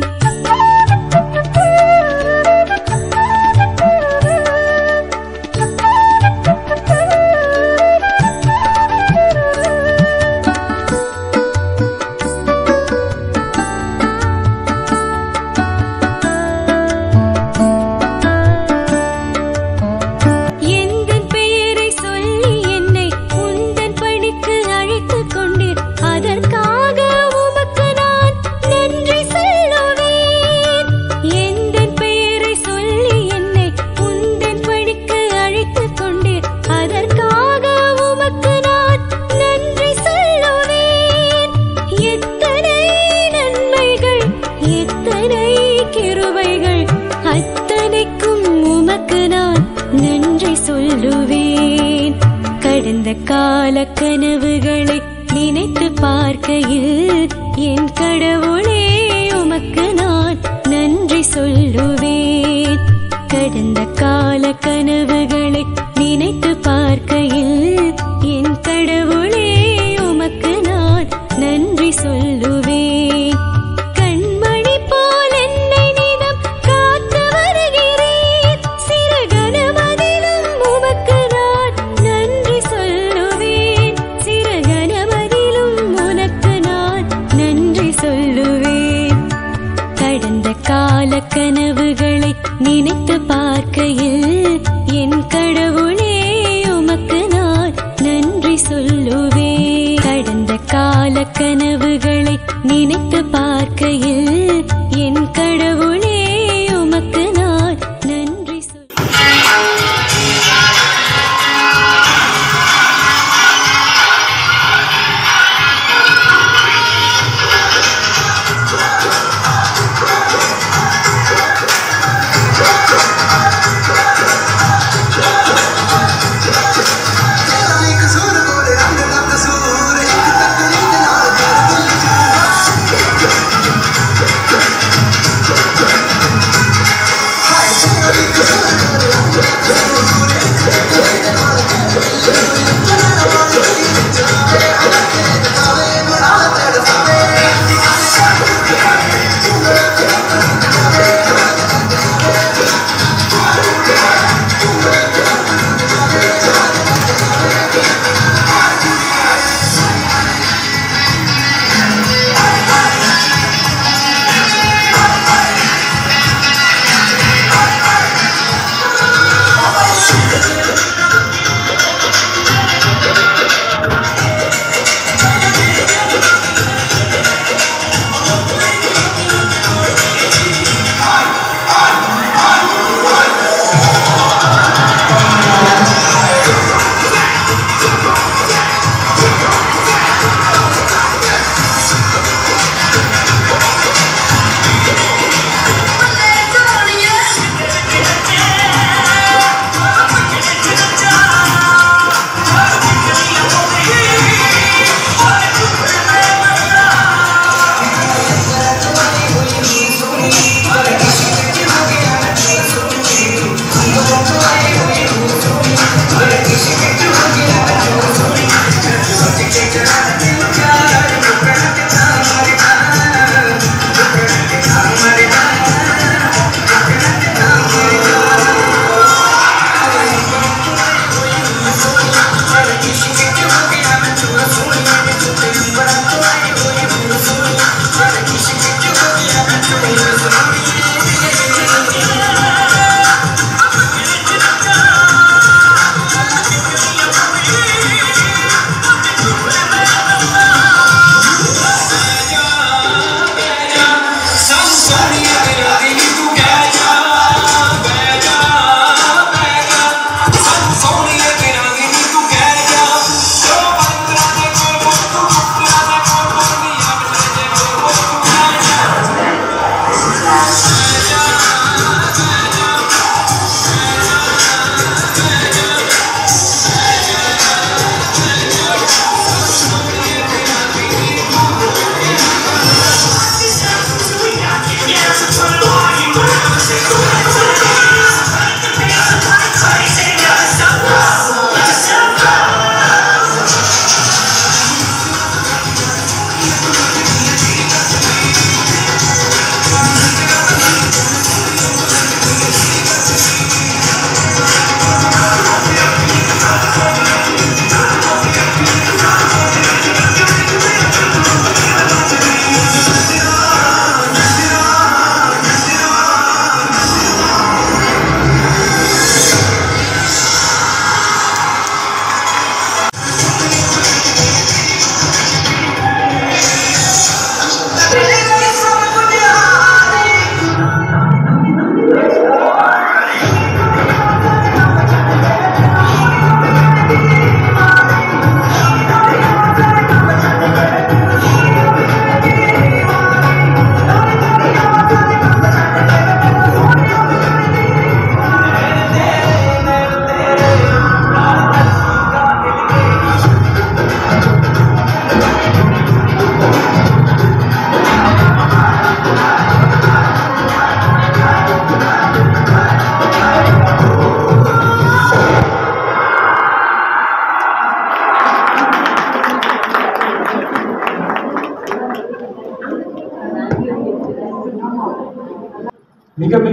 எந்தன் பெயரை சொல்லி என்னை உந்தன் பணிக்கு அழைத்துக் கொண்டீர் அதற்காக உமக்கு நான் நன்றி சொல்லுவேன் எந்தன் பெயரை சொல்லி என்னை உந்தன் பணிக்கு அழைத்துக் கொண்டீர் அதற்காக உமக்கு நான் நன்றி சொல்லுவேன் எத்தனை நன்மைகள் எத்தனை கிருபைகள் அத்தனைக்கும் உமக்கு நான் நன்றி சொல்லுவேன் கடந்த கால கனவுகளை நினைத்து பார்க்கையில் என் கடவுளே உமக்கு நான் நன்றி சொல்லுவேன் கடந்த கால கனவுகளை நினைத்து பார்க்கையில் என் கடவுளே உமக்கு நான் நன்றி சொல்லுவேன் கண்மணி போல் என்னை நிதம் காத்து வருகிறீர் சிறகனமதிலும் உமக்கு நான் நன்றி சொல்லுவேன் சிறகனமதிலும் உனக்கு நான் நன்றி சொல்லுவேன் கடந்த கால கனவுகளை நினைத்து பார்க்கையில் என் கடவுளே உமக்கு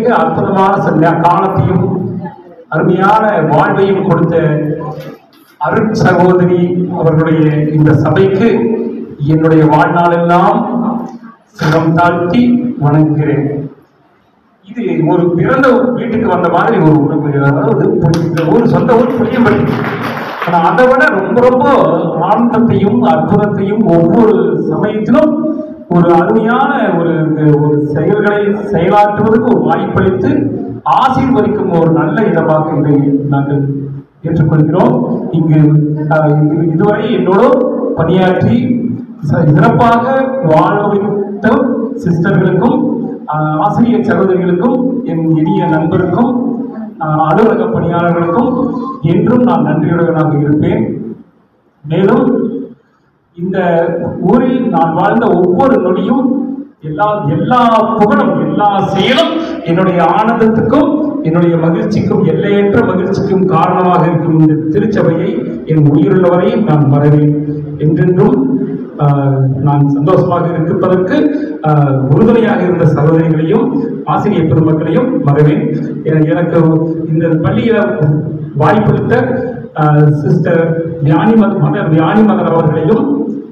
அற்புதமான சந்த காலத்தையும் அருமையான வாழ்வையும் கொடுத்த அருட் சகோதரி அவர்களுடைய இந்த சபைக்கு என்னுடைய வாழ்நாளெல்லாம் சிரம் தாழ்த்தி வணங்குகிறேன் இது ஒரு பிறந்த வீட்டுக்கு வந்த மாதிரி ஒரு உணவு அதாவது புளி- ஒரு சொந்த ஊர் புளியம்படி ஆனா அதை விட ரொம்ப ரொம்ப ஆனந்தத்தையும் அற்புதத்தையும் ஒவ்வொரு சமயத்திலும் ஒரு அருமையான ஒரு ஒரு செயல்களை செயலாற்றுவதற்கு ஒரு வாய்ப்பளித்து ஆசீர்வதிக்கும் ஒரு நல்ல இடமாக இதை நாங்கள் ஏற்றுக்கொள்கிறோம் இங்கு அஹ், இது- இதுவரை என்னோடு பணியாற்றி ச- சிறப்பாக வாழ வைத்த சிஸ்டர்களுக்கும் ஆஹ், ஆசிரியர் சகோதரிகளுக்கும் என் இனிய நண்பருக்கும் ஆஹ், அலுவலக பணியாளர்களுக்கும் என்றும் நான் நன்றியுடையவனாக இருப்பேன் மேலும் இந்த ஊரில் நான் வாழ்ந்த ஒவ்வொரு நொடியும் எல்லா எல்லா புகழும் எல்லா செயலும் என்னுடைய ஆனந்தத்துக்கும் என்னுடைய மகிழ்ச்சிக்கும் எல்லையற்ற மகிழ்ச்சிக்கும் காரணமாக இருக்கும் இந்த திருச்சபையை என் உயிருள்ளவரை நான் மறவேன் என்றென்றும் ஆஹ், நான் சந்தோஷமாக இருப்பதற்கு ஆஹ், உறுதுணையாக இருந்த சகோதரிகளையும் ஆசிரியர் பெருமக்களையும் மறவேன் என- எனக்கு இந்த பள்ளியில வாய்ப்பளித்த சிஸ்டர் ஞானி மத மதர் ஞானி மதர் அவர்களையும்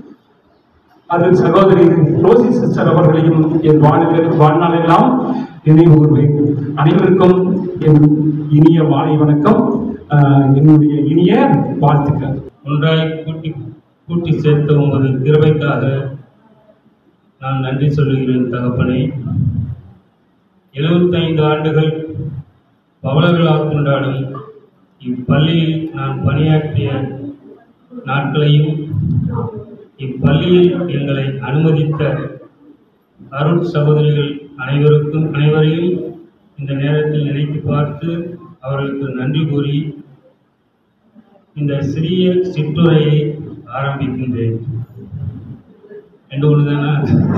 அது சகோதரி ரோசி சிஸ்டர் அவர்களையும் என் வாழ்வில் வாழ்நாளெல்லாம் நினைவு கூறுவேன் அனைவருக்கும் என் இனிய மாலை வணக்கம் ஆஹ், என்னுடைய இனிய வாழ்த்துக்கள் ஒன்றாய் கூட்டி கூட்டி சேர்த்த உமது கிருபைக்காக நான் நன்றி சொல்லுகிறேன் தகப்பனே எழுபத்தைந்து ஆண்டுகள் பவளர்களால் கொண்டாடும் இப்பள்ளியில் நான் பணியாற்றிய நாட்களையும் இப்பள்ளியில் எங்களை அனுமதித்த அருட் சகோதரிகள் அனைவருக்கும் அனைவரையும் இந்த நேரத்தில் நினைத்து பார்த்து அவர்களுக்கு நன்றி கூறி இந்த சிறிய சிற்றுரையை ஆரம்பிக்கின்றேன் ரெண்டு ஒன்று தானா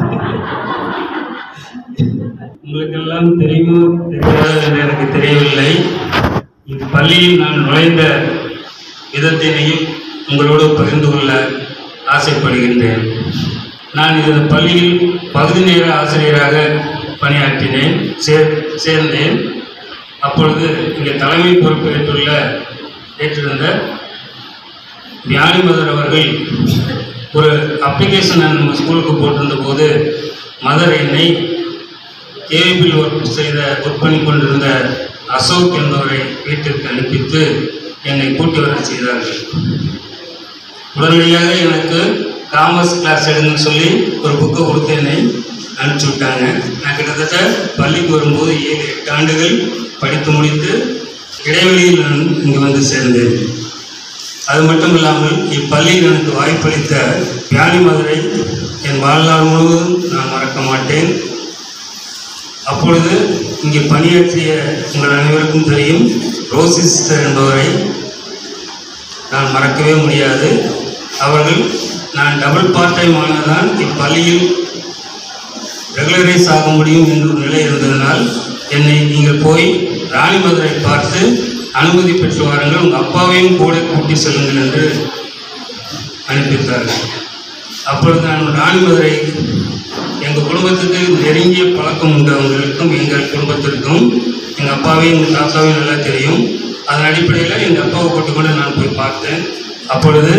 உங்களுக்கெல்லாம் தெரியுமோ தெரியாதோ என்று எனக்கு தெரியவில்லை இப்பள்ளியில் நான் நுழைந்த விதத்தினையும் உங்களோடு பகிர்ந்து கொள்ள ஆசைப்படுகின்றேன் நான் இந்த பள்ளியில் பகுதி நேர ஆசிரியராக பணியாற்றினேன் சேர் சேர்ந்தேன் அப்பொழுது இங்கே தலைமை பொறுப்பேற்றுள்ள ஏற்றிருந்த வியானிமதர் அவர்கள் ஒரு அப்ளிகேஷன் நான் நம்ம ஸ்கூலுக்கு போட்டிருந்த போது மதர் என்னை கேபிள் ஒர்க் செய்த ஒர்க் பண்ணி கொண்டிருந்த அசோக் என்பவரை வீட்டிற்கு அனுப்பித்து என்னை கூட்டி வர செய்தார்கள் உடனடியாக எனக்கு காமர்ஸ் கிளாஸ் எடுங்கன்னு சொல்லி ஒரு புக்கை கொடுத்து என்னை அனுப்பிச்சி விட்டாங்க நான் கிட்டத்தட்ட பள்ளிக்கு வரும்போது ஏழு எட்டு ஆண்டுகள் படித்து முடித்து இடைவெளியில் நான் இங்கே வந்து சேர்ந்தேன் அது மட்டும் இல்லாமல் இப்பள்ளியில் எனக்கு வாய்ப்பளித்த வியானி மதுரை என் வாழ்நாள் முழுவதும் நான் மறக்க மாட்டேன் அப்பொழுது இங்கே பணியாற்றிய உங்கள் அனைவருக்கும் தெரியும் ரோசி சிஸ்டர் என்பவரை நான் மறக்கவே முடியாது அவர்கள் நான் டபுள் பார்ட் டைம் ஆனதான் இப்பள்ளியில் ரெகுலரைஸ் ஆக முடியும் என்ற ஒரு நிலை இருந்ததனால் என்னை நீங்கள் போய் ராணி மதுரை பார்த்து அனுமதி பெற்று வாருங்கள் உங்கள் அப்பாவையும் கூட கூட்டி செல்லுங்கள் என்று அனுப்பித்தார்கள் அப்பொழுது நான் ராணி மதுரை எங்கள் குடும்பத்துக்கு நெருங்கிய பழக்கம் உண்டவங்களுக்கும் எங்கள் குடும்பத்திற்கும் எங்கள் அப்பாவையும் எங்கள் தாத்தாவையும் நல்லா தெரியும் அதன் அடிப்படையில் எங்கள் அப்பாவை கூட்டிக்கொண்டு நான் போய் பார்த்தேன் அப்பொழுது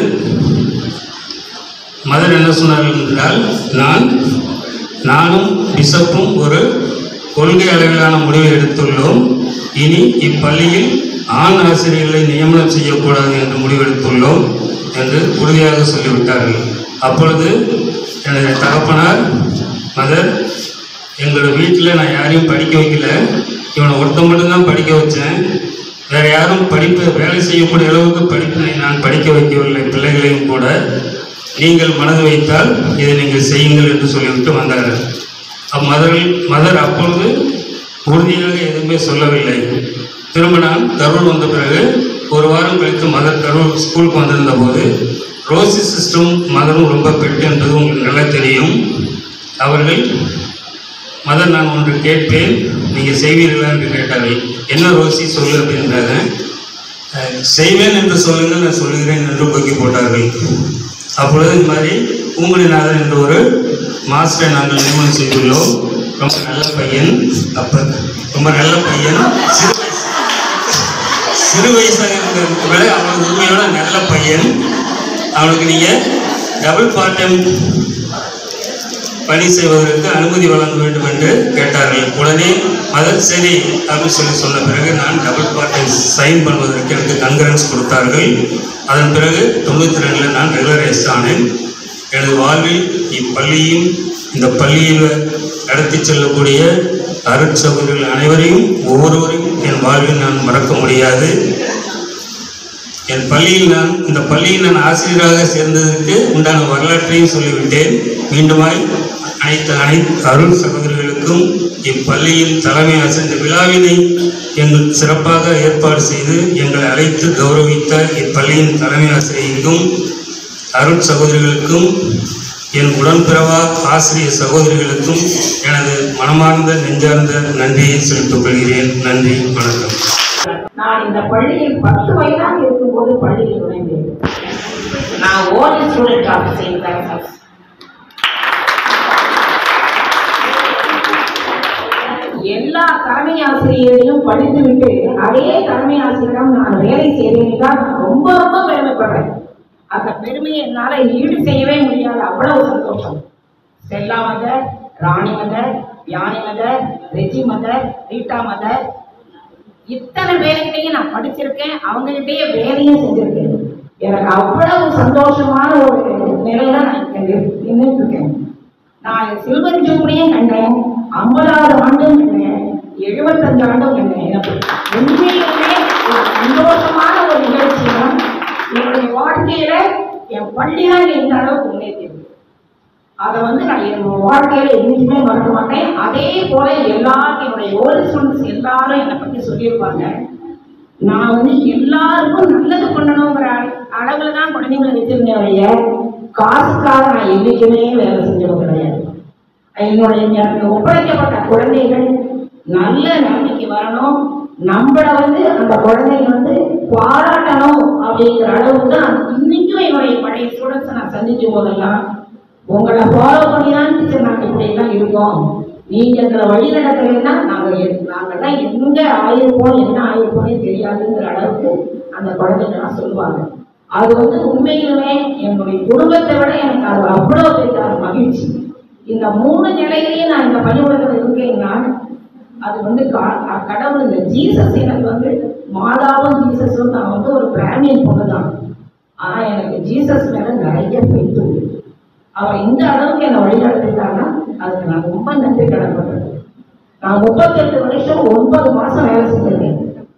மதர் என்ன சொன்னார்கள் என்றால் நான் நானும் பிஷப்பும் ஒரு கொள்கை அளவிலான முடிவை எடுத்துள்ளோம் இனி இப்பள்ளியில் ஆண் ஆசிரியர்களை நியமனம் செய்யக்கூடாது என்று முடிவெடுத்துள்ளோம் என்று உறுதியாக சொல்லிவிட்டார்கள் அப்பொழுது எனது தகப்பனார் மதர் எங்களோட வீட்டில் நான் யாரையும் படிக்க வைக்கல இவனை ஒருத்தன் மட்டும்தான் படிக்க வச்சேன் வேற யாரும் படிப்பு வேலை செய்யக்கூடிய அளவுக்கு படிப்பினை நான் படிக்க வைக்கவில்லை பிள்ளைகளையும் கூட நீங்கள் மனது வைத்தால் இதை நீங்கள் செய்யுங்கள் என்று சொல்லிவிட்டு வந்தார்கள் அம்மதர் மதர் அப்பொழுது உறுதியாக எதுவுமே சொல்லவில்லை திரும்ப நான் கரூர் வந்த பிறகு ஒரு வாரம் கழித்து மதர் கரூர் ஸ்கூலுக்கு வந்திருந்த போது ரோசி சிஸ்டம் மதரும் ரொம்ப பெட்டு என்பது உங்களுக்கு நல்லா தெரியும் அவர்கள் மதர் நான் ஒன்று கேட்பேன் நீங்கள் செய்வீர்களா என்று கேட்டார்கள் என்ன ரோசி சொல்லு அப்படின்றாங்க அஹ், செய்வேன் என்று சொல்லுங்கள் நான் சொல்லுகிறேன் என்று பொக்கி போட்டார்கள் அப்பொழுது இந்த மாதிரி பூங்குடிநாதன் என்ற ஒரு மாஸ்டரை நாங்கள் நியமனம் செய்துள்ளோம் ரொம்ப நல்ல பையன் அப்போ ரொம்ப நல்ல பையன் சிறு வயசு சிறு வயசாக இருக்கிறதுக்கு விட அவனுக்கு உண்மையோட நல்ல பையன் அவனுக்கு நீங்கள் டபுள் பார்ட் டைம் பணி செய்வதற்கு அனுமதி வழங்க வேண்டும் என்று கேட்டார்கள் உடனே மதர் சரி அப்படின்னு சொல்லி சொன்ன பிறகு நான் டபுள் பார்ட் டைம் சைன் பண்ணுவதற்கு எனக்கு கன்கரன்ஸ் கொடுத்தார்கள் அதன் பிறகு தொண்ணூற்றி ரெண்டில் நான் ரெகுலரைஸ் ஆனேன் எனது வாழ்வில் இப்பள்ளியும் இந்த பள்ளியில் நடத்தி செல்லக்கூடிய அருட்சகோதரர்கள் அனைவரையும் ஒவ்வொருவரையும் என் வாழ்வில் நான் மறக்க முடியாது என் பள்ளியில் நான் இந்த பள்ளியில் நான் ஆசிரியராக சேர்ந்ததற்கு உண்டான வரலாற்றையும் சொல்லிவிட்டேன் மீண்டுமாய் அனைத்து அனைத்து அருள் சகோதரிகளுக்கும் இப்பள்ளியின் தலைமை ஆசிரியர் இந்த விழாவினை எங்கள் சிறப்பாக ஏற்பாடு செய்து எங்களை அழைத்து கௌரவித்த இப்பள்ளியின் தலைமை ஆசிரியருக்கும் அருள் சகோதரிகளுக்கும் என் உடன்பிறவா ஆசிரியர் சகோதரிகளுக்கும் எனது மனமார்ந்த நெஞ்சார்ந்த நன்றியை செலுத்திக் கொள்கிறேன் நன்றி வணக்கம் நான் இந்த பள்ளியில் பத்து வயதாக இருக்கும்போது பள்ளியில் நுழைந்தேன் நான் ஓடி ஸ்டூடெண்ட் ஆஃப் செயின்ட் தாமஸ் எல்லா தலைமை ஆசிரியரையும் படித்துவிட்டு அதே தலைமை ஆசிரியரிடம் நான் வேலை செய்தேன் தான் நான் ரொம்ப ரொம்ப பெருமைப்படுறேன் அந்த பெருமையை என்னால ஈடு செய்யவே முடியாது அவ்வளவு சந்தோஷம் ஸ்டெல்லா மதர் ராணி மதர் யானி மதர் ரெஜி மதர் ரீட்டா மதர் இத்தனை பேருக்கிட்டையும் நான் படிச்சிருக்கேன் அவங்ககிட்டயே வேலையும் செஞ்சிருக்கேன் எனக்கு அவ்வளவு சந்தோஷமான ஒரு நிலையில நான் இங்க நின்றுட்டு இருக்கேன் நான் சில்வர் ஜூப்ளியும் கண்டேன் ஐம்பதாவது ஆண்டும் கண்டேன் எழுபத்தஞ்சு ஆண்டும் கண்டேன் எனக்கு உண்மையிலுமே ஒரு சந்தோஷமான ஒரு நிகழ்ச்சி தான் என்னுடைய வாழ்க்கையில என் பள்ளி தான் இந்த அளவுக்கு முன்னேற்றிருக்கு அதை வந்து நான் என் வாழ்க்கையில என்னைக்குமே மறக்க மாட்டேன் அதே போல எல்லாரும் என்னுடைய ஓல்டு ஸ்டூடெண்ட்ஸ் எல்லாரும் என்னை பத்தி சொல்லியிருப்பாங்க நான் வந்து எல்லாருக்கும் நல்லது பண்ணணுங்கிற அள- அளவுல தான் குழந்தைங்களை வச்சிருந்தேன் ஒழிய காசுக்காக நான் என்னைக்குமே வேலை செஞ்சது கிடையாது என்னுடைய எனக்கு ஒப்படைக்கப்பட்ட குழந்தைகள் நல்ல நிலைமைக்கு வரணும் நம்மள வந்து அந்த குழந்தைகள் வந்து பாராட்டணும் அப்படிங்கிற அளவுக்கு தான் இன்னைக்கும் என்னுடைய பழைய ஸ்டூடெண்ட்ஸை நான் சந்திக்கும் போதெல்லாம் உங்களை ஃபாலோ பண்ணி தான் டீச்சர் நாங்கள் இப்படி எல்லாம் இருக்கோம் நீங்க எங்களை வழி நடத்தலைன்னா நாங்கள் எ- நாங்கெல்லாம் எங்க ஆயிருப்போம் என்ன ஆயிருப்போம்னே தெரியாதுங்கிற அளவுக்கு அந்த குழந்தைங்கலாம் சொல்லுவாங்க அது வந்து உண்மையிலுமே என்னுடைய குடும்பத்தை விட எனக்கு அது அவ்வளோ பெரிய ஒரு மகிழ்ச்சி இந்த மூணு நிலையிலையும் நான் இந்த பள்ளிக்கூடத்தில் இருக்கேன்னா அது வந்து கா- க- கடவுள் இந்த ஜீசஸ் எனக்கு வந்து மாதாவும் ஜீசஸும் நான் வந்து ஒரு பிராமியன் பொண்ணு தான் ஆனா எனக்கு ஜீசஸ் மேல நிறைய பெய்து அவர் இந்த அளவுக்கு என்னை வழிநடத்திட்டாங்கன்னா அதுக்கு நான் ரொம்ப நன்றி கடன்படுறேன் நான் முப்பத்தெட்டு வருஷம் ஒன்பது மாசம் வேலை செஞ்சிருக்கேன்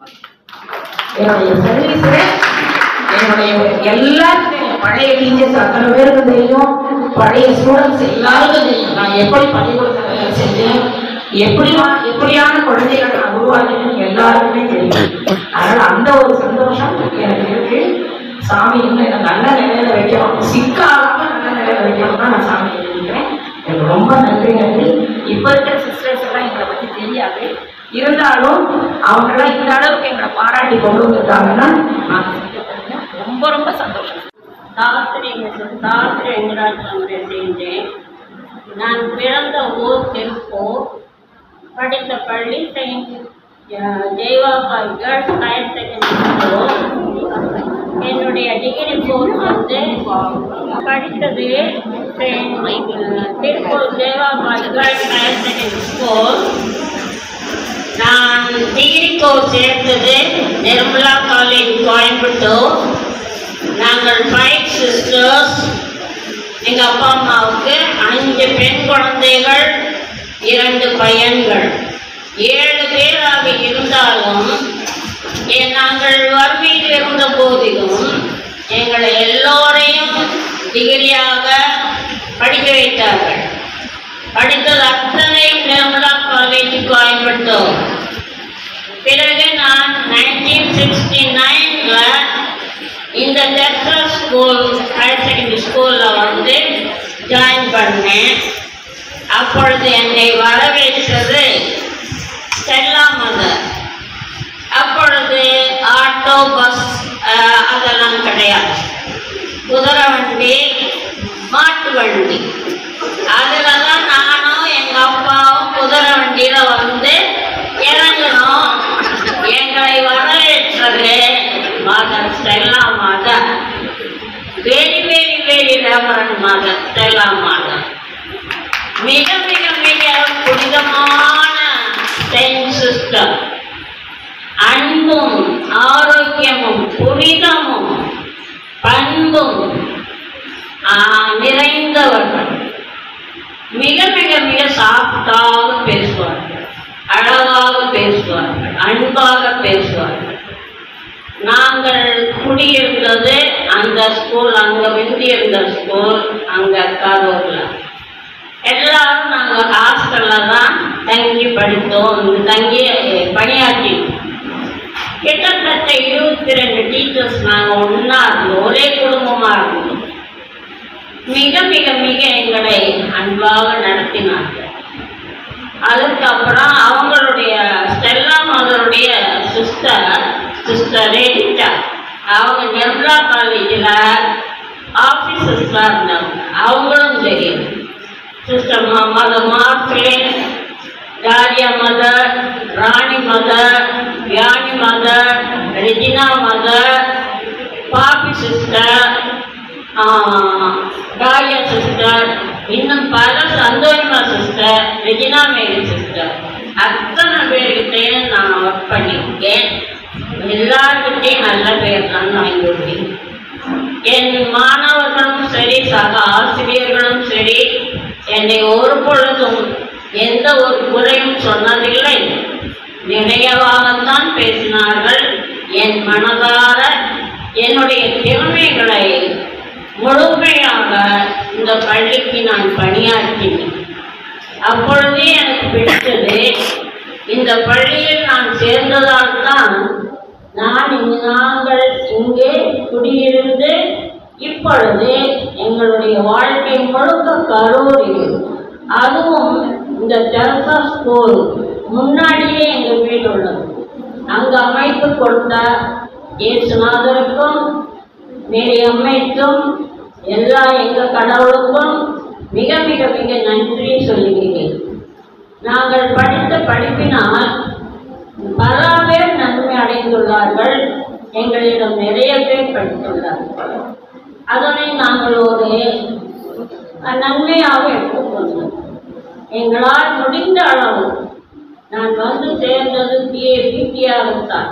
என்னுடைய சர்வீஸ்ல என்னுடைய எல்லாருக்குமே என் பழைய டீச்சர்ஸ் அத்தனை பேருக்கு தெரியும் பழைய ஸ்டூடெண்ட்ஸ் எல்லாருக்கும் தெரியும் நான் எப்படி பள்ளிக்கூடத்தில் வேலை செஞ்சேன் எப்படியா எப்படியான குழந்தைகளை நான் உருவாக்கினேன்னு எல்லாருக்குமே தெரியும் அதனால அந்த ஒரு சந்தோஷம் எனக்கு இருக்கு சாமி இன்னும் என்ன நல்ல நிலையில வைக்கணும் சிக்காகாம நல்ல நிலையில வைக்கணும் தான் நான் சாமி எழுதிக்கிறேன் எனக்கு ரொம்ப நன்றி நன்றி இப்ப இருக்கிற சிஸ்டர்ஸ் எல்லாம் எங்களை பத்தி தெரியாது இருந்தாலும் அவங்கெல்லாம் இந்த அளவுக்கு எங்களை பாராட்டி கொண்டு வந்திருக்காங்கன்னா நான் செஞ்சதுல ரொம்ப ரொம்ப சந்தோஷம் சாஸ்திரிங்க சாஸ்திரி வெங்கடாச்சலம் செய்தேன் நான் பிறந்த ஊர் திருப்பூர் படித்த பள்ளி saint Jaivabai girls higher secondary school என்னுடைய டிகிரி கோர்ஸ் வந்து படித்தது saint Tiruppur Jaivabai girls higher secondary school நான் டிகிரி கோர்ஸ் சேர்த்தது நிர்மலா காலேஜ் கோயம்புத்தூர் நாங்கள் ஃபைவ் சிஸ்டர்ஸ் எங்கள் அப்பா அம்மாவுக்கு அஞ்சு பெண் குழந்தைகள் இரண்டு பையன்கள் ஏழு பேராக இருந்தாலும் ஏ- நாங்கள் வறுமையில் இருந்த போதிலும் எங்களை எல்லோரையும் டிகிரியாக படிக்க வைத்தார்கள் படித்தது அத்தனையும் நிர்மலா காலேஜ் கோயம்புத்தூர் பிறகு நான் நைன்டீன் சிக்ஸ்டி நைனில் இந்த டெக்ஸல் ஸ்கூல் ஹையர் செகண்டரி ஸ்கூலில் வந்து ஜாயின் பண்ணேன் அப்பொழுது என்னை வரவேற்றது ஸ்டெல்லா மதர் அப்பொழுது ஆட்டோ பஸ் அஹ், அதெல்லாம் கிடையாது குதிரை வண்டி மாட்டு வண்டி அதில் தான் நானும் எங்கள் அப்பாவும் குதிரை வண்டியில் வந்து இறங்கி மாதர் ஸ்டெல்லா மாதர் மிக மிக மிக புனிதமான செயின்ட் சிஸ்டம் அன்பும் ஆரோக்கியமும் புனிதமும் பண்பும் ஆ, நிறைந்தவர்கள் மிக மிக மிக சாஃப்டாக பேசுவார்கள் அழகாக பேசுவார்கள் அன்பாக பேசுவார்கள் நாங்கள் குடியிருந்தது அந்த ஸ்கூல் அங்க இருந்த ஸ்கூல் அங்க கரூர்ல எல்லாரும் நாங்கள் ஹாஸ்டல்ல தான் தங்கி படித்தோம் இங்க தங்கி அஹ், பணியாற்றினோம் கிட்டத்தட்ட இருபத்தி ரெண்டு டீச்சர்ஸ் நாங்கள் ஒன்றா இருந்தோம் ஒரே குடும்பமாக இருந்தோம் மிக மிக மிக எங்களை அன்பாக நடத்தினார்கள் அதுக்கப்புறம் அவங்களுடைய ஸ்டெல்லா மதருடைய சிஸ்டர் சிஸ்டர் ரேடிட்டா அவங்க நிர்மலா காலேஜில் ஆஃபீஸர்ஸாக இருந்தாங்க அவங்களும் தெரியும் சிஸ்டர் மதர் மார்க்லின் டாரியா மதர் ராணி மதர் யானி மதர் ரெஜினா மதர் பாப்பி சிஸ்டர் காயா சிஸ்டர் இன்னும் பல சந்தோஷமா சிஸ்டர் ரெஜினா மேரி சிஸ்டர் அத்தனை பேர்கிட்டையும் நான் ஒர்க் பண்ணியிருக்கேன் எல்லார்கிட்டையும் நல்ல பேர் தான் வாங்கியிருக்கேன் என் மாணவர்களும் சரி சக ஆசிரியர்களும் சரி என்னை ஒரு பொழுதும் எந்த ஒரு குறையும் சொன்னதில்லை நிறையவாகத்தான் பேசினார்கள் என் மனதார என்னுடைய திறமைகளை முழுமையாக இந்த பள்ளிக்கு நான் பணியாற்றினேன் அப்பொழுதே எனக்கு பிடித்தது இந்த பள்ளியில் நான் சேர்ந்ததால் தான் நான் இங்கு நாங்கள் இங்கே குடியிருந்து இப்பொழுது எங்களுடைய வாழ்க்கை முழுக்க கரூரில் அதுவும் இந்த தெரசா ஸ்கூல் முன்னாடியே எங்கள் வீடு உள்ளது அங்கு அமைத்து கொடுத்த இயேசுநாதருக்கும் மேரி அம்மைக்கும் எல்லா எங்கள் கடவுளுக்கும் மிக மிக மிக நன்றி சொல்லுகிறேன் நாங்கள் படித்த படிப்பினால் பல பேர் நன்மை அடைந்துள்ளார்கள் எங்களிடம் நிறைய பேர் படித்துள்ளார்கள் அதனை நாங்கள் ஒரு நன்மையாக எடுத்துக்கொண்டோம் எங்களால் முடிந்த அளவு நான் வந்து சேர்ந்தது பிஏ பிடிஆகத்தான்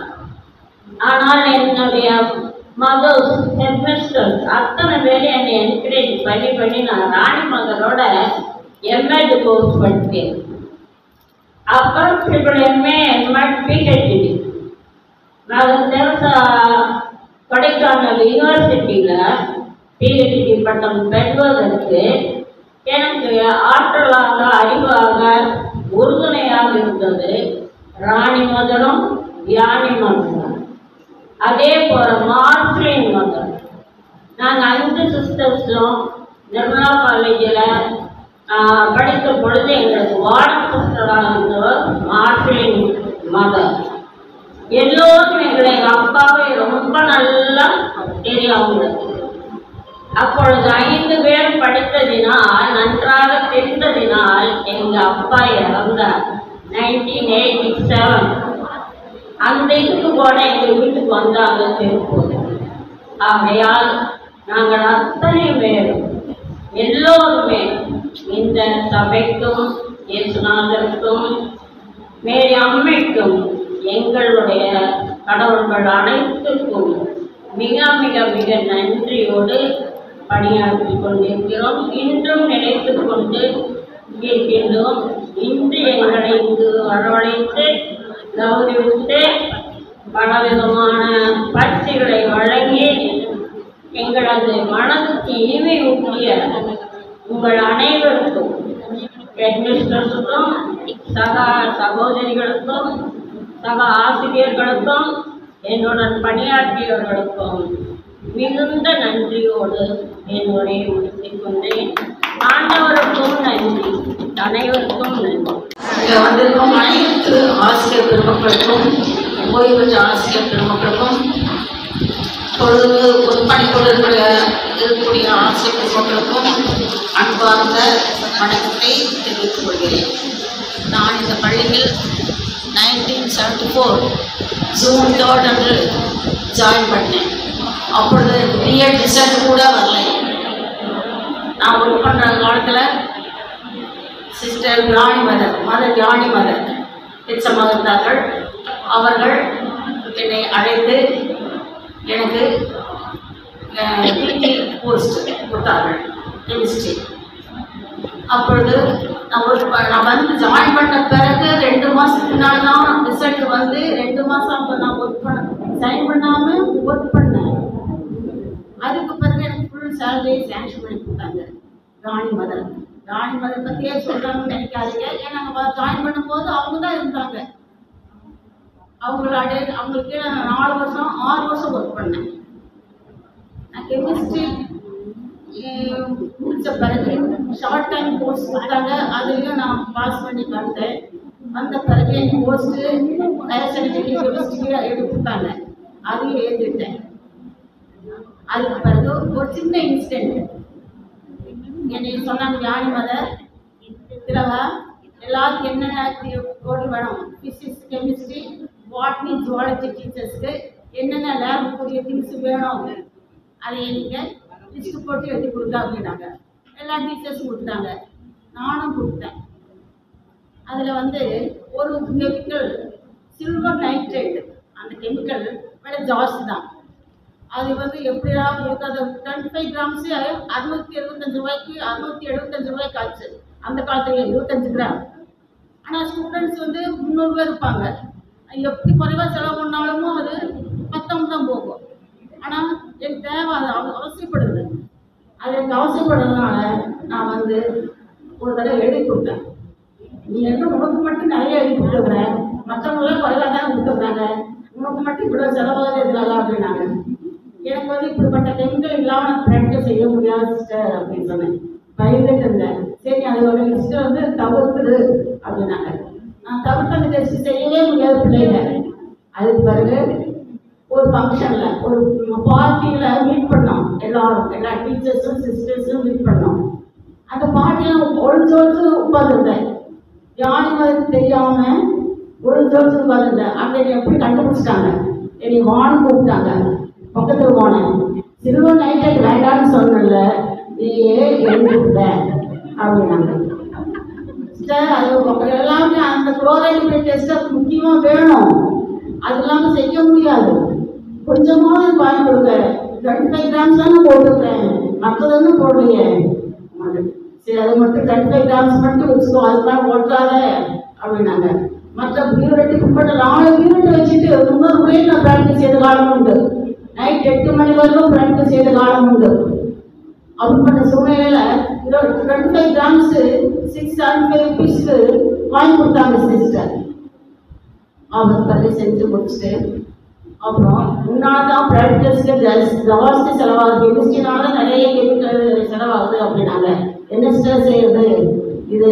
ஆனால் என்னுடைய மதர்ஸ் ஹெட்மிஸ்டர்ஸ் அத்தனை பேர் என்னை என்கரேஜ் பண்ணி பண்ணி நான் ராணி மகனோட எம்எட் கோர்ஸ் படித்தேன் அப்புறம் ட்ரிபிள் எம்ஏ எம்எட் பிஹெச்டி நான் தெரிஞ்ச கொடைக்கானல் யூனிவர்சிட்டியில் பிஹெச்டி பட்டம் பெறுவதற்கு எனக்கு ஆற்றலாக அறிவாக உறுதுணையாக இருந்தது ராணி மதரும் யானி மதரும் அதே போல மார்க்லின் மதர் நாங்கள் அஞ்சு சிஸ்டர்ஸும் நிர்மலா காலேஜில் படித்த பொழுது எங்களுக்கு வார்டு சிஸ்டராக இருந்தவர் மார்க்லின் மதர் எல்லோரும் எங்களை எங்கள் அப்பாவை ரொம்ப நல்லா தெரியும் அவங்களுக்கு அப்பொழுது ஐந்து பேர் படித்ததினால் நன்றாக தெரிந்ததினால் எங்க அப்பா இறந்தார் நைன்டீன் எயிட்டி செவன் அந்த இதுக்கு கூட எங்க வீட்டுக்கு வந்தாங்க திருப்பூர் ஆகையால் நாங்கள் அத்தனை பேரும் எல்லோருமே இந்த சபைக்கும் இயேசுநாதருக்கும் மேரி அம்மைக்கும் எங்களுடைய கடவுள்கள் அனைத்துக்கும் மிக மிக மிக நன்றியோடு பணியாற்றி கொண்டிருக்கிறோம் இன்றும் நினைத்து கொண்டு இருக்கின்றோம் இன்று எங்களை இங்கு வரவழைத்து கௌரவித்து பலவிதமான பரிசுகளை வழங்கி எங்களது மனதுக்கு இனிமை ஊட்டிய உங்கள் அனைவருக்கும் ஹெட்மிஸ்டர்ஸுக்கும் சக சகோதரிகளுக்கும் சக ஆசிரியர்களுக்கும் என்னுடன் பணியாற்றியவர்களுக்கும் மிகுந்த நன்றியோடு என் உரையை முடித்துக் கொண்டேன் ஆண்டவருக்கும் நன்றி அனைவருக்கும் நன்றி இங்க வந்திருக்கும் அனைத்து ஆசிரியர் பெருமக்களுக்கும் ஓய்வு பெற்ற ஆசிரியர் பெருமக்களுக்கும் பொழுது பொதுப்பணித்தோடு இருக்கிற இருக்கக்கூடிய ஆசிரியர் பெருமக்களுக்கும் அன்பார்ந்த வணக்கத்தை தெரிவித்துக் கொள்கிறேன் நான் இந்த பள்ளியில் nineteen seventy four June third அன்று ஜாயின் பண்ணேன் அப்பொழுது பிஎட் ரிசல்ட் கூட வரலை நான் நான் ஒர்க் பண்ணுற காலத்தில் sister Rani mother mother Rani mother எச்சமாக இருந்தார்கள் அவர்கள் என்னை அழைத்து எனக்கு போஸ்ட் கொடுத்தார்கள் கெமிஸ்ட்ரி அப்பொழுது நான் ஒரு நான் வந்து ஜாயின் பண்ண பிறகு ரெண்டு மாதத்துக்கு முன்னாடி தான் ரிசல்ட் வந்து ரெண்டு மாதம் அப்போ நான் ஒர்க் பண்ண சைன் பண்ணாமல் ஒர்க் பண்ணேன் அதுக்கு பிறகு எனக்கு ஃபுல் சேலரி சேங்ஷன் பண்ணி கொடுத்தாங்க ராணி மதர் ராணி மதர் பற்றியே சொல்கிறாங்கன்னு நினைக்காதீங்க ஏன்னா நாங்கள் ஜாயின் பண்ணும்போது அவங்க தான் இருந்தாங்க அவங்களோட அவங்களுக்கு நான் நாலு வருஷம் ஆறு வருஷம் ஒர்க் பண்ணேன் நான் கெமிஸ்ட்ரி முடிச்ச பிறகு ஷார்ட் டைம் கோர்ஸ் கொடுத்தாங்க அதுலேயும் நான் பாஸ் பண்ணி வந்தேன் வந்த பிறகு என் போஸ்ட்டு ஹையர் செகண்டரி கெமிஸ்ட்ரி எடுத்துட்டாங்க அதையும் எழுதிட்டேன் அதுக்கு பிறகு ஒரு சின்ன இன்சிடென்ட் என்னை சொன்னாங்க யானி மதர் திலவா எல்லாத்துக்கும் என்னென்ன பொருள் வேணும் ஃபிசிக்ஸ் கெமிஸ்ட்ரி பாட்னி ஜுவாலஜி டீச்சர்ஸ்க்கு என்னென்ன லேபுக்குரிய திங்ஸ் வேணும் அதை நீங்கள் லிஸ்ட் போட்டு எழுதி கொடுங்க அப்படின்னாங்க எல்லா டீச்சர்ஸும் கொடுத்தாங்க நானும் கொடுத்தேன் அதில் வந்து ஒரு கெமிக்கல் சில்வர் நைட்ரேட் அந்த கெமிக்கல் விலை ஜாஸ்தி தான் அது வந்து எப்படியா உங்களுக்கு அது டுவெண்ட்டி ஃபைவ் கிராம்ஸு அறுநூத்தி எழுபத்தஞ்சு ரூபாய்க்கு அறுநூத்தி எழுபத்தஞ்சு ரூபாய்க்கு ஆச்சு அந்த காலத்துல இருபத்தஞ்சு கிராம் ஆனால் ஸ்டூடெண்ட்ஸ் வந்து முந்நூறுபா இருப்பாங்க எப்படி குறைவாக செலவு பண்ணாலும் அது பத்தம் தான் போகும் ஆனால் எனக்கு தேவை அது அவ- அவசியப்படுது அது எனக்கு அவசியப்படுறதுனால நான் வந்து ஒரு தடவை எழுதி கொடுத்தேன் நீ என்ன உனக்கு மட்டும் நிறைய எழுதி கொடுத்துருக்குற மற்றவங்களாம் குறைவாக தான் கொடுத்துருக்காங்க உனக்கு மட்டும் இவ்வளோ செலவாக இருக்கலாம் அப்படின்னாங்க எனக்கு வந்து இப்படிப்பட்ட கெமிக்கல் இல்லாமல் ப்ராக்டிஸ் செய்ய முடியாது சிஸ்டர் அப்படின்னு சொன்னேன் பயந்துட்டு இருந்தேன் சரி அதோட லிஸ்ட்டை வந்து தவிர்த்துடு அப்படின்னாங்க நான் தவிர்த்து அந்த டெஸ்ட் செய்யவே முடியாது பிள்ளைங்க அதுக்கு பிறகு ஒரு ஃபங்க்ஷனில் ஒரு பார்ட்டியில் மீட் பண்ணோம் எல்லாரும் எல்லா டீச்சர்ஸும் சிஸ்டர்ஸும் மீட் பண்ணோம் அந்த பார்ட்டியில் ஒழிஞ்சு ஒழிஞ்சு உட்காந்துருந்தேன் யாரும் அதுக்கு தெரியாமல் ஒழிஞ்சு ஒழிஞ்சு உட்காந்துருந்தேன் அங்கே என்னை எப்படி கண்டுபிடிச்சிட்டாங்க என்னை வான்னு கூப்பிட்டாங்க பக்கத்தில் போனேன் சில்வர் நைட் வேண்டாம்னு சொன்னல நீயே எழுதி கொடுத்த அப்படின்னாங்க சிஸ்டர் அது உங்க எல்லாமே அந்த குளோரைடு டெஸ்ட் முக்கியமாக வேணும் அது இல்லாமல் செய்ய முடியாது கொஞ்சமாவது வாங்கி கொடுங்க டுவெண்ட்டி ஃபைவ் கிராம்ஸ் தானே போட்டுருக்கேன் மற்றதுன்னு போடலையே சரி அது மட்டும் டுவெண்ட்டி ஃபைவ் கிராம்ஸ் மட்டும் வச்சுக்கோ அதுதான் ஓட்டாத அப்படின்னாங்க மற்ற பியூரெட்டுக்கு மட்டும் நாலு பியூரெட் வச்சுட்டு முந்நூறு ரூபாய் நான் ப்ராக்டிஸ் செய்த காலம் உண்டு நைட் எட்டு மணி வரைக்கும் ப்ராக்டிஸ் செய்த காலம் உண்டு அப்படிப்பட்ட சூழ்நிலையில twenty five grams six seven five ருபீஸ்க்கு வாங்கி கொடுத்தாங்க சிஸ்டர் அவர் பிறகு செஞ்சு முடிச்சுட்டு அப்புறம் முன்னாடி தான் ப்ராக்டிஸ்க்கு ஜாஸ்தி செலவாகுது கெமிஸ்ட்ரினால நிறைய கெமிக்கல் செலவாகுது அப்படின்னாங்க என்ன சிஸ்டர் செய்யறது இது